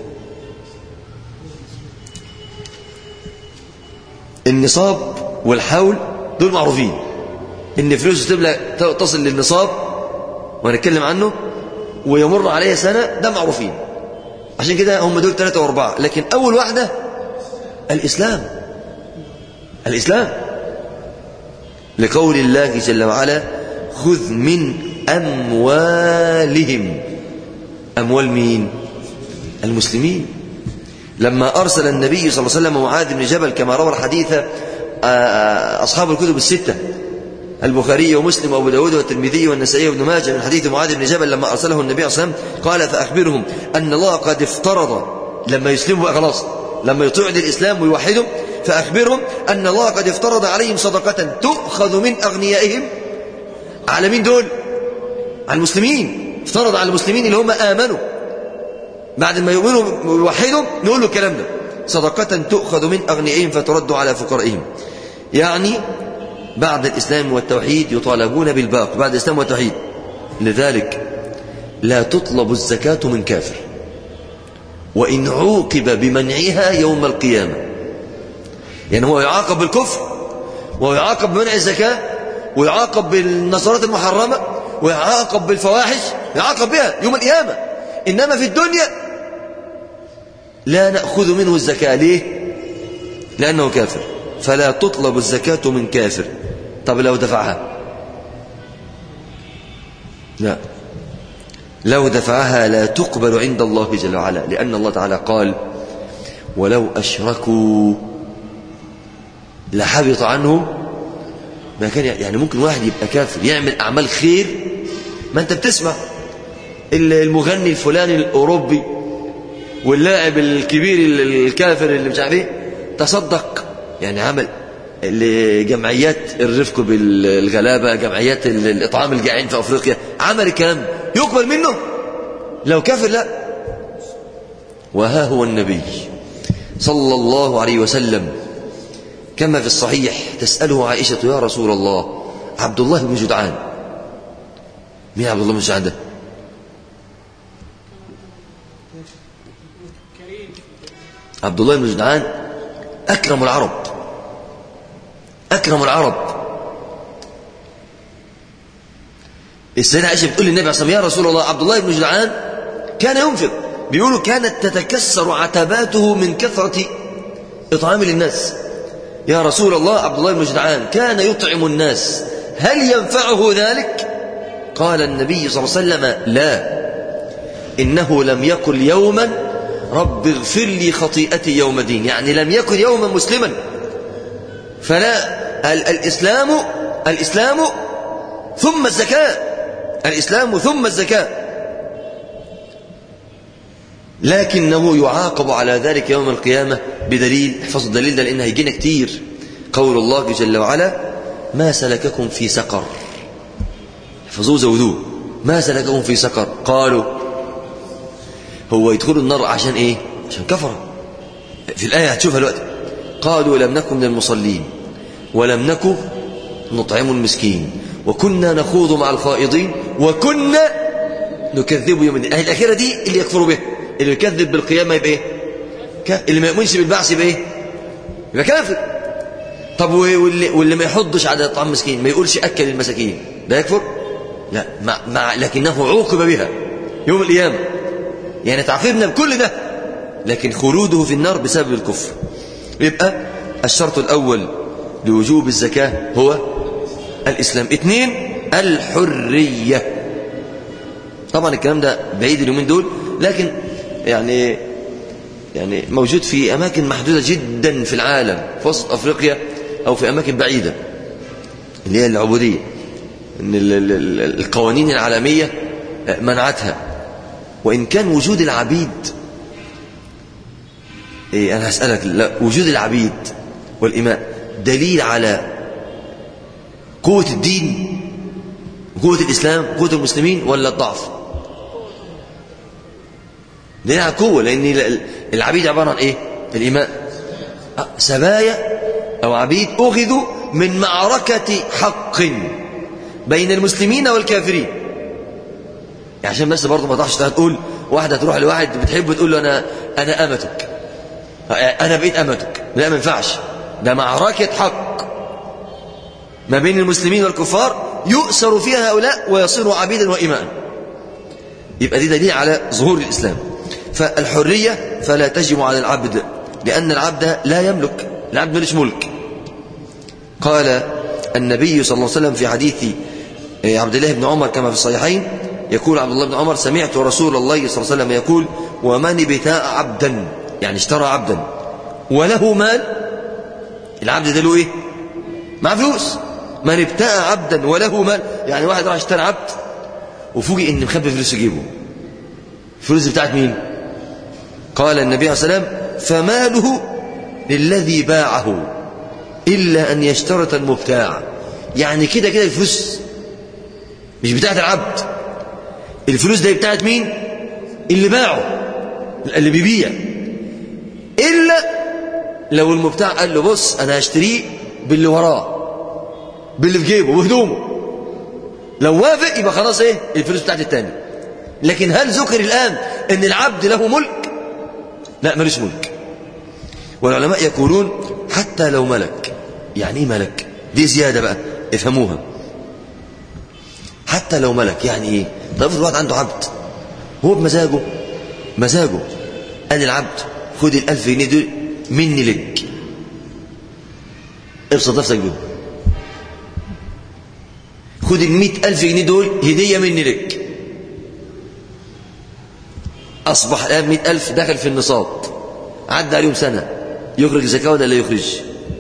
النصاب والحول دول معروفين ان فلوس تبلغ تصل للنصاب وهنتكلم عنه ويمر عليها سنة ده معروفين عشان كده هم دول ثلاثة واربعة لكن أول واحدة الإسلام الإسلام لقول الله جل وعلا خذ من أموالهم أموال مين المسلمين لما أرسل النبي صلى الله عليه وسلم معاذ بن جبل كما روى الحديث أصحاب الكتب الستة البخاري ومسلم وابو داود والترمذي والنسائي وابن ماجه من حديث معاذ بن جبل لما أرسله النبي صلى الله عليه وسلم قال فأخبرهم أن الله قد افترض لما يسلموا بقى خلاص لما يطيعوا للإسلام ويوحدوا فأخبرهم أن الله قد افترض عليهم صدقة تؤخذ من أغنيائهم على مين دول على المسلمين افترض على المسلمين اللي هم آمنوا بعد ما يؤمنوا ويوحدوا نقول له الكلام ده صدقة تؤخذ من أغنيائهم فترد على فقرائهم يعني بعد الإسلام والتوحيد يطالبون بالباقي بعد الإسلام والتوحيد لذلك لا تطلب الزكاة من كافر وإن عوقب بمنعها يوم القيامة يعني هو يعاقب بالكفر ويعاقب بمنع الزكاة ويعاقب بالنصرات المحرمة ويعاقب بالفواحش يعاقب بها يوم القيامة إنما في الدنيا لا نأخذ منه الزكاة ليه؟ لأنه كافر فلا تطلب الزكاة من كافر طب لو دفعها لا لو دفعها لا تقبل عند الله جل وعلا لأن الله تعالى قال ولو أشركوا لحبط عنه ما كان يعني ممكن واحد يبقى كافر يعمل أعمال خير ما أنت بتسمع المغني الفلاني الأوروبي واللاعب الكبير الكافر اللي مش عارف ايه تصدق يعني عمل لجمعيات الرفق بالغلابة جمعيات الإطعام الجائعين في أفريقيا عمل الكلام يقبل منه لو كافر لا وها هو النبي صلى الله عليه وسلم كما في الصحيح تسأله عائشة يا رسول الله عبد الله بن جدعان مين عبد الله بن جدعان ده عبد الله بن جدعان أكرم العرب أكرم العرب السيدة عائشة بتقول للنبي عليه الصلاة يا رسول الله عبد الله بن جدعان كان ينفق بيقولوا كانت تتكسر عتباته من كثرة إطعام للناس يا رسول الله عبد الله بن جدعان كان يطعم الناس هل ينفعه ذلك قال النبي صلى الله عليه وسلم لا إنه لم يقل يوما رب اغفر لي خطيئتي يوم دين يعني لم يكن يوما مسلما فلا الإسلام الإسلام ثم الزكاة الإسلام ثم الزكاة لكنه يعاقب على ذلك يوم القيامة بدليل احفظوا الدليل ده لأنه هيجينا كتير قول الله جل وعلا ما سلككم في سقر احفظوه زودوه ما سلككم في سقر قالوا هو يدخلوا النار عشان ايه عشان كفر في الآية هتشوفها الوقت قالوا لم نكن من المصلين ولم نكن نطعم المسكين وكنا نخوض مع الخائضين وكنا نكذب يوم الدين الأخيرة دي اللي يكفروا به اللي يكذب بالقيامة يبقى ايه اللي ما يؤمنش بالبعث يبقى ايه يبقى كافر طب واللي, واللي ما يحضش على طعام مسكين ما يقولش أكل المساكين ده يكفر لا مع, مع لكنه عوقب بها يوم القيامة يعني تعاقبنا بكل ده لكن خلوده في النار بسبب الكفر يبقى الشرط الأول لوجوب الزكاة هو الإسلام اثنين الحرية طبعا الكلام ده بعيد اليومين دول لكن يعني يعني موجود في أماكن محدودة جدا في العالم في وسط أفريقيا أو في أماكن بعيدة اللي هي العبودية إن القوانين العالمية منعتها وإن كان وجود العبيد إيه أنا هسألك لا وجود العبيد والإماء دليل على قوة الدين قوة الإسلام قوة المسلمين ولا الضعف دليل على قوة لأن العبيد عبارة عن إيه الإماء سبايا أو عبيد أخذوا من معركة حق بين المسلمين والكافرين يعني عشان بس برضه ما تروحش تقول واحدة تروح لواحد بتحبه تقول له أنا أنا أمتك أنا بقيت أمتك لا ما ينفعش ده معركة حق ما بين المسلمين والكفار يؤسر فيها هؤلاء ويصيروا عبيدا وإماء يبقى دي دليل على ظهور الإسلام فالحرية فلا تجب على العبد لأن العبد لا يملك العبد ملش ملك قال النبي صلى الله عليه وسلم في حديث عبد الله بن عمر كما في الصحيحين يقول عبد الله بن عمر سمعت رسول الله صلى الله عليه وسلم يقول ومن ابتاع عبدا يعني اشترى عبدا وله مال العبد ده له ايه مع فلوس من ابتاع عبدا وله مال يعني واحد راح اشترى عبد وفوجئ ان مخبي فلوس يجيبه الفلوس بتاعت مين قال النبي عليه الصلاه والسلام فماله للذي باعه الا ان يشترط المبتاع يعني كده كده الفلوس مش بتاعت العبد الفلوس دي بتاعت مين اللي باعه اللي بيبيع إلا لو المبتاع قال له بص أنا هشتريه باللي وراه باللي في جيبه وهدومه لو وافق يبقى خلاص ايه الفلوس بتاعت التاني لكن هل ذكر الآن ان العبد له ملك لا ملوش ملك والعلماء يقولون حتى لو ملك يعني ايه ملك دي زيادة بقى افهموها حتى لو ملك يعني ايه طيب افرض واحد عنده عبد هو بمزاجه مزاجه قال العبد خد الألف جنيه دول مني لك ابسط نفسك بيهم خد المئة ألف جنيه دول هدية مني لك أصبح الآن مئة ألف دخل في النصاب عدى عليهم سنة يخرج زكاة ولا لا يخرج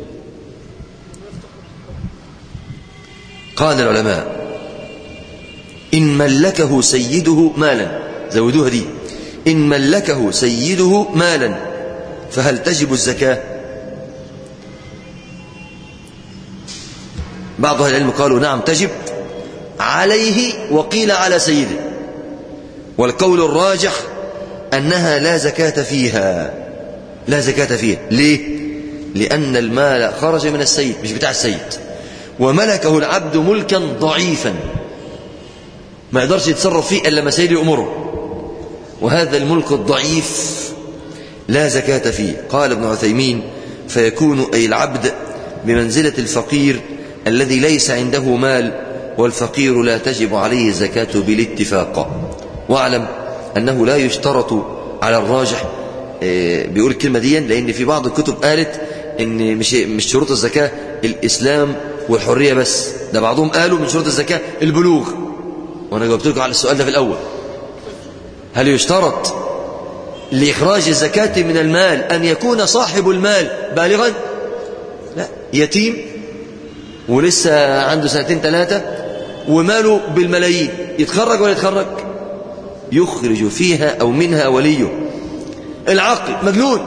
قال العلماء إن ملكه سيده مالا زودوها دي إن ملكه سيده مالا فهل تجب الزكاة بعض أهل العلم قالوا نعم تجب عليه وقيل على سيده والقول الراجح أنها لا زكاة فيها لا زكاة فيها ليه؟ لأن المال خرج من السيد مش بتاع السيد وملكه العبد ملكا ضعيفا ما يقدرش يتصرف فيه إلا ما سيد أمره وهذا الملك الضعيف لا زكاة فيه قال ابن عثيمين فيكون أي العبد بمنزلة الفقير الذي ليس عنده مال والفقير لا تجب عليه الزكاة بالاتفاق واعلم أنه لا يشترط على الراجح بيقول الكلمة دي لأن في بعض الكتب قالت إن مش مش شروط الزكاة الإسلام والحرية بس ده بعضهم قالوا من شروط الزكاة البلوغ وأنا جاوبت لكم على السؤال ده في الأول هل يشترط لإخراج الزكاة من المال أن يكون صاحب المال بالغا لا يتيم ولسه عنده سنتين ثلاثة وماله بالملايين يتخرج ولا يتخرج يخرج فيها أو منها وليه العاقل مجنون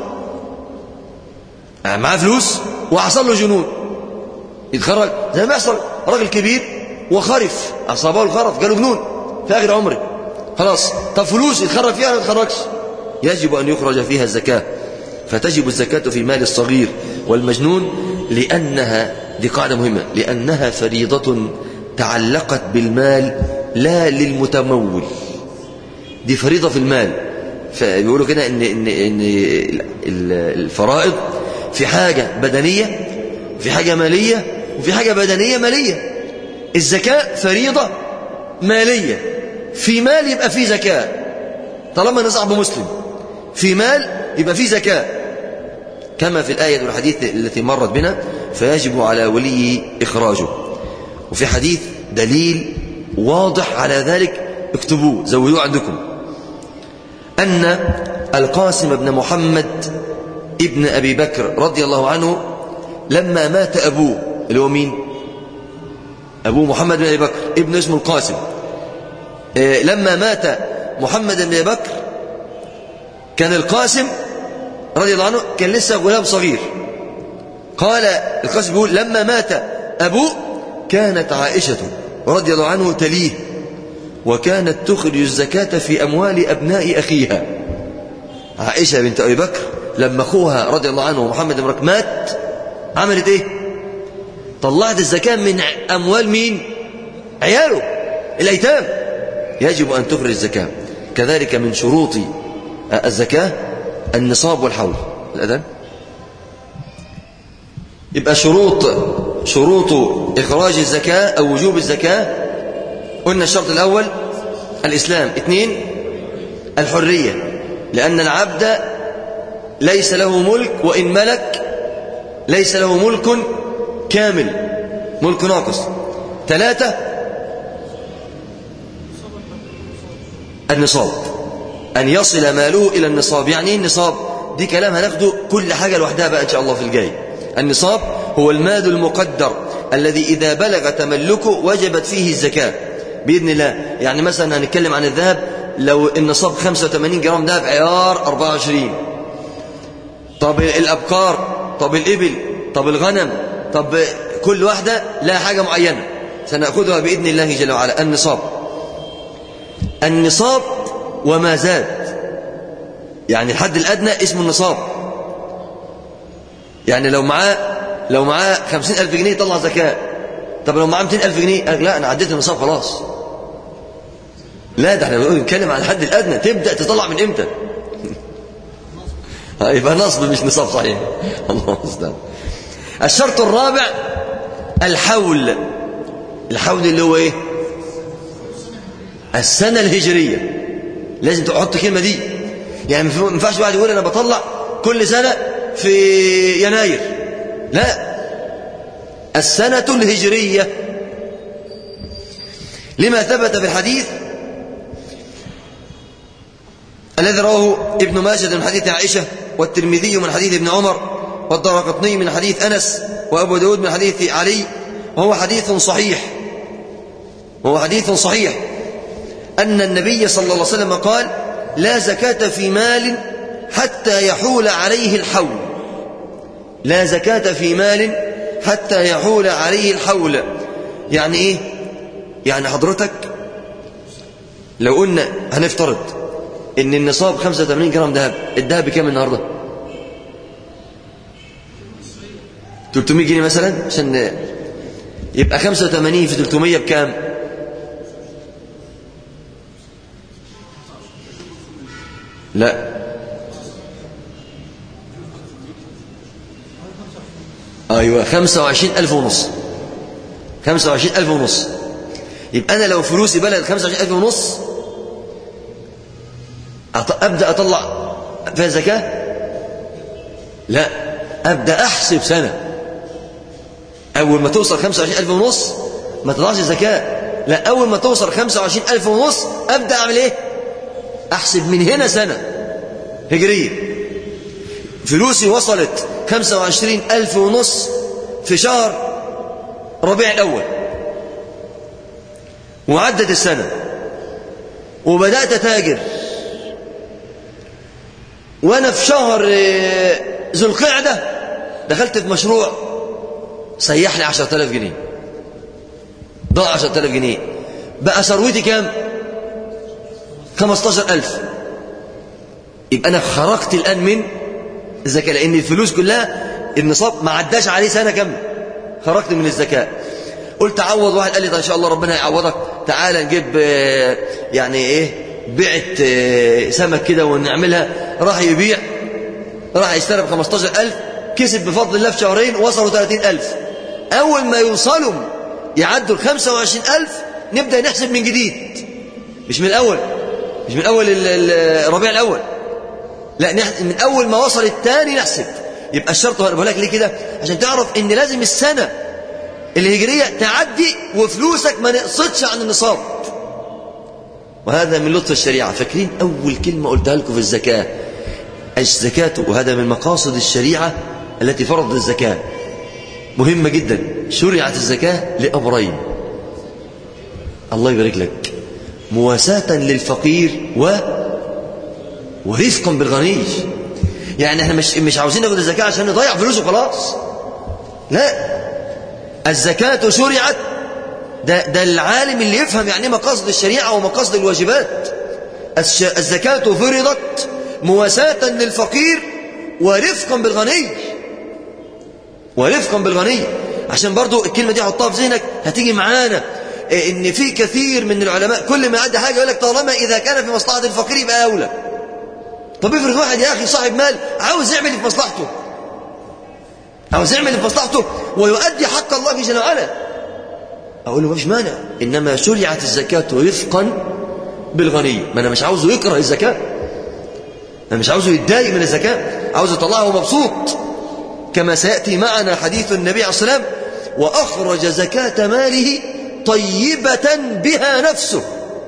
معاه فلوس وحصل له جنون يتخرج زي ما بيحصل راجل كبير وخرف أصابه الخرف جاله جنون في آخر عمره خلاص طب فلوس يتخرج فيها ولا ما يتخرجش يجب أن يخرج فيها الزكاة فتجب الزكاة في مال الصغير والمجنون لأنها دي قاعدة مهمة لأنها فريضة تعلقت بالمال لا للمتمول دي فريضة في المال فبيقولوا كده إن, إن, إن الفرائض في حاجة بدنية في حاجة مالية وفي حاجة بدنية مالية الزكاة فريضة مالية في مال يبقى فيه زكاة طالما نصعب مسلم في مال يبقى فيه زكاة كما في الآية والحديث التي مرت بنا فيجب على ولي إخراجه وفي حديث دليل واضح على ذلك اكتبوه زودوه عندكم أن القاسم بن محمد ابن أبي بكر رضي الله عنه لما مات أبوه اللي هو مين أبوه محمد بن أبي بكر ابن اسمه القاسم إيه لما مات محمد بن أبي بكر كان القاسم رضي الله عنه كان لسه غلام صغير قال القاسم بيقول لما مات أبوه كانت عائشة رضي الله عنه تليه وكانت تخرج الزكاة في أموال أبناء أخيها عائشة بنت أبي بكر لما أخوها رضي الله عنه محمد بن بكر مات عملت إيه طلعت الزكاة من أموال مين عياله الأيتام يجب أن تخرج الزكاة كذلك من شروط الزكاة النصاب والحول الأذان يبقى شروط شروط إخراج الزكاة أو وجوب الزكاة قلنا الشرط الأول الإسلام اثنين الحرية لأن العبد ليس له ملك وإن ملك ليس له ملك كامل ملك ناقص ثلاثة النصاب أن يصل ماله إلى النصاب يعني إيه النصاب دي كلام هناخده كل حاجة لوحدها بقى إن شاء الله في الجاي النصاب هو المال المقدر الذي إذا بلغ تملكه وجبت فيه الزكاة بإذن الله يعني مثلا هنتكلم عن الذهب لو النصاب 85 جرام ذهب عيار 24 طب الأبقار طب الإبل طب الغنم طب كل واحدة لها حاجة معينة سنأخذها بإذن الله جل وعلا النصاب النصاب وما زاد يعني الحد الأدنى اسمه النصاب يعني لو معاه لو معاه خمسين ألف جنيه يطلع زكاة طب لو معاه 200 ألف جنيه قال لا أنا عديت النصاب خلاص لا ده احنا بنتكلم عن الحد الأدنى تبدأ تطلع من إمتى يبقى نصب مش نصاب صحيح الله المستعان الشرط الرابع الحول الحول اللي هو ايه السنة الهجرية لازم تحط الكلمة دي يعني ما ينفعش واحد يقول انا بطلع كل سنة في يناير لا السنة الهجرية لما ثبت في الحديث الذي رواه ابن ماجه من حديث عائشة والترمذي من حديث ابن عمر والدرقطني من حديث أنس وأبو داود من حديث علي وهو حديث صحيح وهو حديث صحيح أن النبي صلى الله عليه وسلم قال لا زكاة في مال حتى يحول عليه الحول لا زكاة في مال حتى يحول عليه الحول يعني ايه يعني حضرتك لو قلنا هنفترض ان النصاب 85 جرام ذهب الذهب بكام النهارده 300 جنيه مثلا عشان يبقى 85 في 300 بكام لا ايوه 25 ألف ونص 25 ألف ونص يبقى أنا لو فلوسي بلد 25 ألف ونص أبدأ أطلع فيها زكاة لا أبدأ أحسب سنة أول ما توصل 25 ألف ونص ما تطلعش زكاة لا أول ما توصل 25 ألف ونص أبدأ أعمل إيه أحسب من هنا سنة هجرية فلوسي وصلت 25 ألف ونص في شهر ربيع الأول وعدت السنة وبدأت أتاجر وأنا في شهر ذو القعدة دخلت في مشروع سيح لي 10000 جنيه ضاع 10000 جنيه بقى ثروتي كام 15000 يبقى أنا خرجت الآن من الزكاة لأن الفلوس كلها النصاب ما عداش عليه سنة كاملة خرجت من الزكاة قلت عوض واحد قال لي إن شاء الله ربنا يعوضك تعالى نجيب يعني إيه بيعة سمك كده ونعملها راح يبيع راح يشتري ب 15000 كسب بفضل الله في شهرين وصلوا 30000 أول ما يوصلوا يعدوا ال 25000 نبدأ نحسب من جديد مش من الأول مش من أول الربيع الأول لا من أول ما وصل الثاني نحسب يبقى الشرط أنا بقول لك ليه كده عشان تعرف إن لازم السنة الهجرية تعدي وفلوسك ما نقصتش عن النصاب وهذا من لطف الشريعة فاكرين أول كلمة قلتها لكم في الزكاة الزكاة وهذا من مقاصد الشريعة التي فرضت الزكاة مهمة جدا شرعت الزكاة لأمرين الله يبارك لك مواساة للفقير و ورفقا بالغني يعني احنا مش مش عاوزين ناخد الزكاة عشان نضيع فلوسه خلاص لا الزكاة شرعت ده, ده العالم اللي يفهم يعني مقاصد الشريعة ومقاصد الواجبات الزكاة فرضت مواساة للفقير ورفقا بالغني ورفقا بالغني عشان برضو الكلمة دي حطها في ذهنك هتيجي معانا ان في كثير من العلماء كل ما يعدي حاجة يقول لك طالما إذا كان في مصلحة الفقير يبقى أولى طب افرض واحد يا أخي صاحب مال عاوز يعمل في مصلحته عاوز يعمل في مصلحته ويؤدي حق الله في جل وعلا أقول له مفيش مانع إنما شرعت الزكاة رفقا بالغني ما أنا مش عاوزه يكره الزكاة أنا مش عاوزه يتضايق من الزكاة عاوز يطلعه مبسوط كما سيأتي معنا حديث النبي عليه الصلاة والسلام وأخرج زكاة ماله طيبة بها نفسه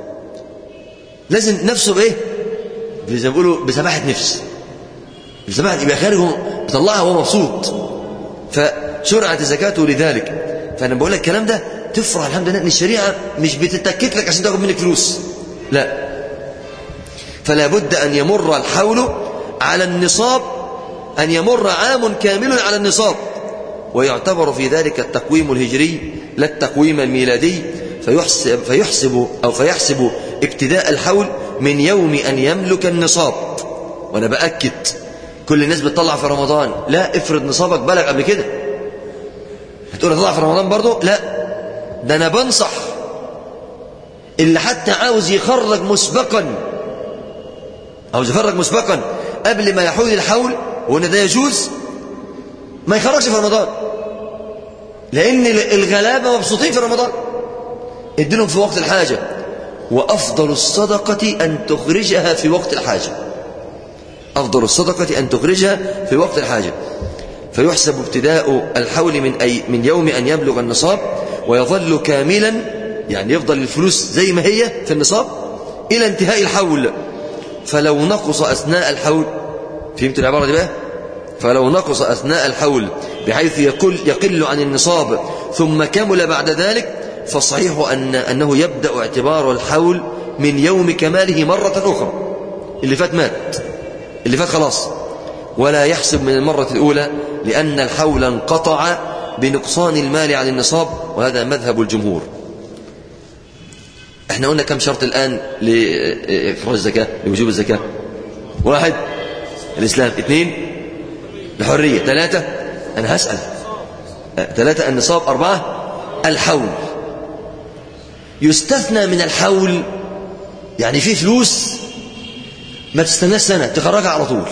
لازم نفسه بإيه زي ما بيقولوا بسماحة نفس بسماحة يبقى خارجه بيطلعها وهو مبسوط فشرعت الزكاة لذلك فأنا بقول لك الكلام ده تفرح الحمد لله ان الشريعة مش بتتكت لك عشان تاخد منك فلوس لا فلا بد أن يمر الحول على النصاب أن يمر عام كامل على النصاب ويعتبر في ذلك التقويم الهجري لا التقويم الميلادي فيحسب, فيحسب أو فيحسب ابتداء الحول من يوم أن يملك النصاب وأنا بأكد كل الناس بتطلع في رمضان لا افرض نصابك بلغ قبل كده هتقول اطلع في رمضان برضه لا ده أنا بنصح اللي حتى عاوز يخرج مسبقا عاوز يخرج مسبقا قبل ما يحول الحول وان ده يجوز ما يخرجش في رمضان لان الغلابه مبسوطين في رمضان اديلهم في وقت الحاجه وافضل الصدقه ان تخرجها في وقت الحاجه افضل الصدقه ان تخرجها في وقت الحاجه فيحسب ابتداء الحول من أي من يوم ان يبلغ النصاب ويظل كاملا يعني يفضل الفلوس زي ما هي في النصاب الى انتهاء الحول فلو نقص اثناء الحول فهمت العبارة دي بقى فلو نقص أثناء الحول بحيث يقل, يقل عن النصاب ثم كمل بعد ذلك فالصحيح أن أنه يبدأ اعتبار الحول من يوم كماله مرة أخرى اللي فات مات اللي فات خلاص ولا يحسب من المرة الأولى لأن الحول انقطع بنقصان المال عن النصاب وهذا مذهب الجمهور احنا قلنا كم شرط الآن لإخراج الزكاة لوجوب الزكاة واحد الإسلام اثنين الحرية ثلاثة أنا هسأل ثلاثة النصاب أربعة الحول يستثنى من الحول يعني في فلوس ما تستناش سنة تخرجها على طول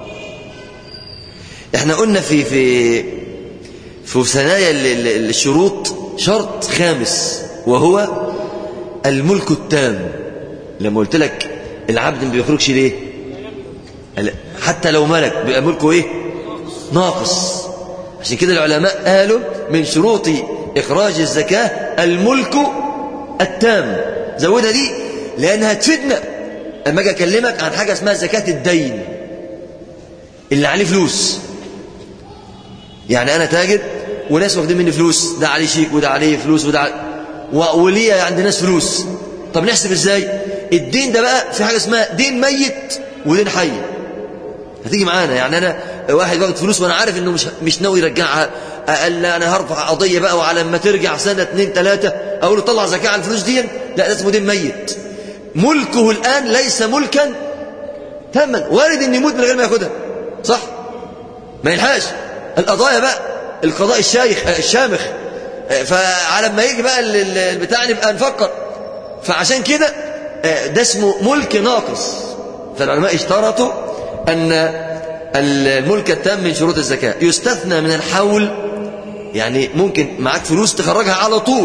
احنا قلنا في في في ثنايا الشروط شرط خامس وهو الملك التام لما قلت لك العبد ما بيخرجش ليه حتى لو ملك بيبقى ملكه ايه ناقص عشان كده العلماء قالوا من شروط اخراج الزكاه الملك التام زودها دي لانها تفيدنا اما اجي اكلمك عن حاجه اسمها زكاه الدين اللي عليه فلوس يعني انا تاجر وناس واخدين مني فلوس ده عليه شيك وده عليه فلوس وده عليه وليا عند ناس فلوس طب نحسب ازاي الدين ده بقى في حاجه اسمها دين ميت ودين حي هتيجي معانا يعني انا واحد واخد فلوس وانا عارف انه مش مش ناوي يرجعها قال لا انا هرفع قضيه بقى وعلى ما ترجع سنه اثنين ثلاثه اقول له طلع زكاه على الفلوس دي لا ده اسمه دين ميت ملكه الان ليس ملكا تاما وارد ان يموت من غير ما ياخدها صح ما يلحقش القضايا بقى القضاء الشايخ الشامخ فعلى ما يجي بقى البتاع نبقى نفكر فعشان كده ده اسمه ملك ناقص فالعلماء اشترطوا أن الملك التام من شروط الزكاة يستثنى من الحول يعني ممكن معاك فلوس تخرجها على طول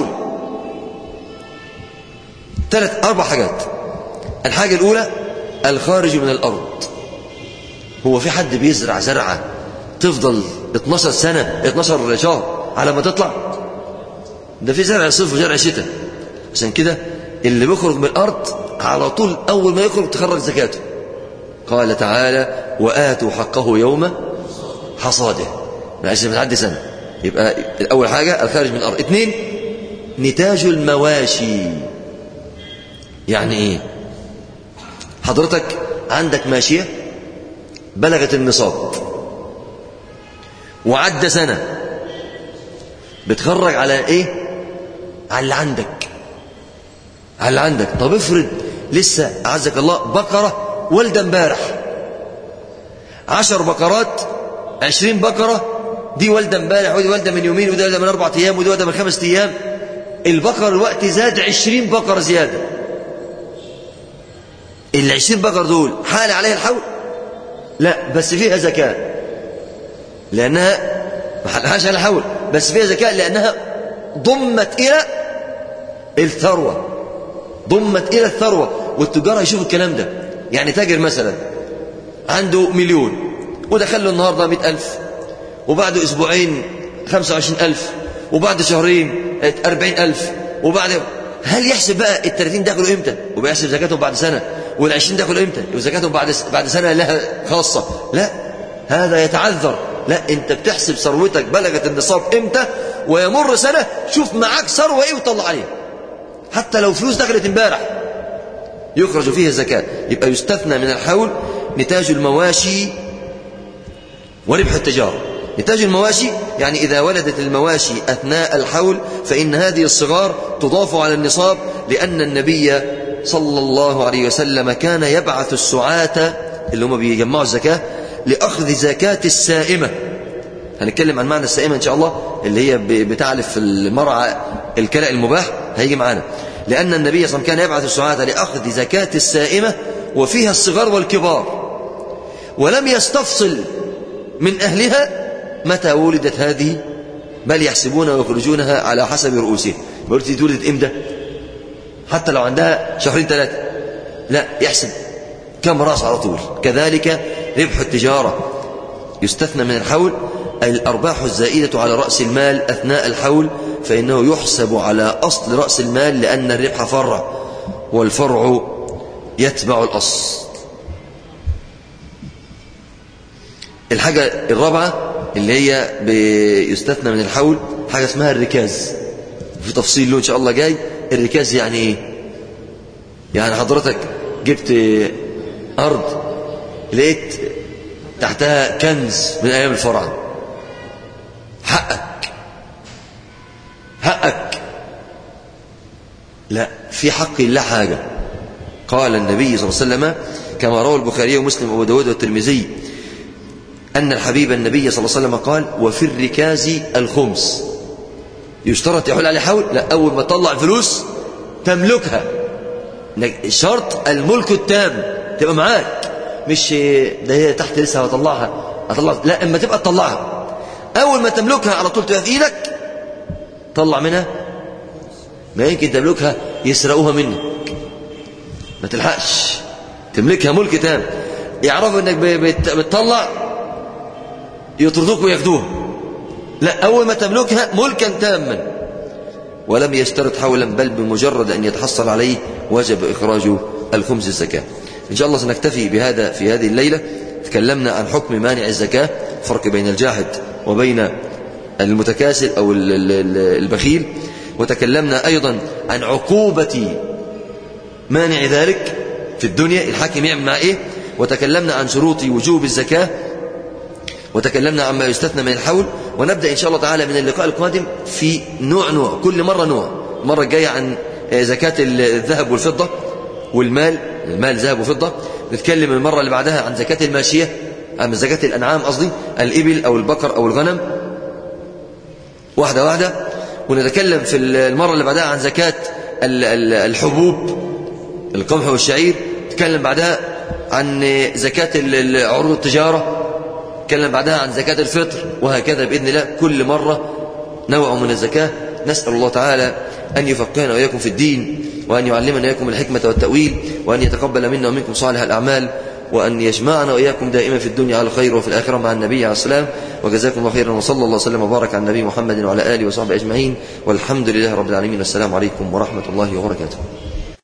ثلاث أربع حاجات الحاجة الأولى الخارج من الأرض هو في حد بيزرع زرعة تفضل 12 سنة 12 شهر على ما تطلع ده في زرع صيف وزرع شتاء عشان كده اللي بيخرج من الأرض على طول أول ما يخرج تخرج زكاته قال تعالى وآتوا حقه يوم حصاده معلش بتعدي سنة يبقى أول حاجة الخارج من الأرض اثنين نتاج المواشي يعني إيه حضرتك عندك ماشية بلغت النصاب وعدى سنة بتخرج على إيه على اللي عندك على اللي عندك طب افرض لسه أعزك الله بقرة والدة امبارح عشر بقرات عشرين بقرة دي والدة امبارح ودي والدة من يومين ودي والدة من أربعة أيام ودي والدة من خمس أيام البقر الوقت زاد عشرين بقرة زيادة العشرين بقر دول حال عليها الحول لا بس فيها زكاة لأنها ما حلهاش على الحول بس فيها زكاة لأنها ضمت إلى الثروة ضمت إلى الثروة والتجار يشوفوا الكلام ده يعني تاجر مثلا عنده مليون ودخل له النهاردة مئة ألف وبعد أسبوعين خمسة وعشرين ألف وبعد شهرين أربعين ألف وبعد هل يحسب بقى الثلاثين دخلوا إمتى وبيحسب زكاتهم بعد سنة والعشرين دخلوا إمتى وزكاتهم بعد بعد سنة لها خاصة لا هذا يتعذر لا انت بتحسب ثروتك بلغت النصاب امتى ويمر سنة شوف معاك ثروة ايه وطلع عليها حتى لو فلوس دخلت امبارح يخرج فيها الزكاة يبقى يستثنى من الحول نتاج المواشي وربح التجارة نتاج المواشي يعني إذا ولدت المواشي أثناء الحول فإن هذه الصغار تضاف على النصاب لأن النبي صلى الله عليه وسلم كان يبعث السعاة اللي هم بيجمعوا الزكاة لأخذ زكاة السائمة هنتكلم عن معنى السائمة إن شاء الله اللي هي بتعلف في المرعى الكلأ المباح هيجي معانا لأن النبي صلى الله عليه وسلم كان يبعث السعاة لأخذ زكاة السائمة وفيها الصغار والكبار ولم يستفصل من أهلها متى ولدت هذه بل يحسبونها ويخرجونها على حسب رؤوسهم بيقول دي ولدت امتى حتى لو عندها شهرين ثلاثة لا يحسب كم راس على طول كذلك ربح التجارة يستثنى من الحول الأرباح الزائدة على رأس المال أثناء الحول فإنه يحسب على أصل رأس المال لأن الربح فرع والفرع يتبع الأصل الحاجة الرابعة اللي هي يستثنى من الحول حاجة اسمها الركاز في تفصيل له إن شاء الله جاي الركاز يعني إيه يعني حضرتك جبت أرض لقيت تحتها كنز من أيام الفراعنة حقك حقك لا في حق الله حاجة قال النبي صلى الله عليه وسلم كما روى البخاري ومسلم وابو داود والترمذي أن الحبيب النبي صلى الله عليه وسلم قال وفي الركاز الخمس يشترط يحول عليه حول لا أول ما تطلع الفلوس تملكها شرط الملك التام تبقى معاك مش ده هي تحت لسه هطلعها هطلعها لا اما تبقى تطلعها اول ما تملكها على طول تبقى في ايدك طلع منها ما يمكن تملكها يسرقوها منك ما تلحقش تملكها ملك تام يعرفوا انك بتطلع يطردوك وياخدوها لا اول ما تملكها ملكا تاما ولم يشترط حولا بل بمجرد ان يتحصل عليه وجب اخراج الخمس الزكاه إن شاء الله سنكتفي بهذا في هذه الليلة تكلمنا عن حكم مانع الزكاة فرق بين الجاحد وبين المتكاسل أو البخيل وتكلمنا أيضا عن عقوبة مانع ذلك في الدنيا الحاكم يعمل مع إيه وتكلمنا عن شروط وجوب الزكاة وتكلمنا عما يستثنى من الحول ونبدأ إن شاء الله تعالى من اللقاء القادم في نوع نوع كل مرة نوع المرة الجاية عن زكاة الذهب والفضة والمال المال ذهب وفضة نتكلم المرة اللي بعدها عن زكاة الماشية عن زكاة الأنعام قصدي الإبل أو البقر أو الغنم واحدة واحدة ونتكلم في المرة اللي بعدها عن زكاة الحبوب القمح والشعير نتكلم بعدها عن زكاة عروض التجارة نتكلم بعدها عن زكاة الفطر وهكذا بإذن الله كل مرة نوع من الزكاة نسأل الله تعالى أن يفقهنا وإياكم في الدين وأن يعلمنا إياكم الحكمة والتأويل وأن يتقبل منا ومنكم صالح الأعمال وأن يجمعنا وإياكم دائما في الدنيا على الخير وفي الآخرة مع النبي عليه السلام وجزاكم الله خيرا وصلى الله وسلم وبارك على النبي محمد وعلى آله وصحبه أجمعين والحمد لله رب العالمين والسلام عليكم ورحمة الله وبركاته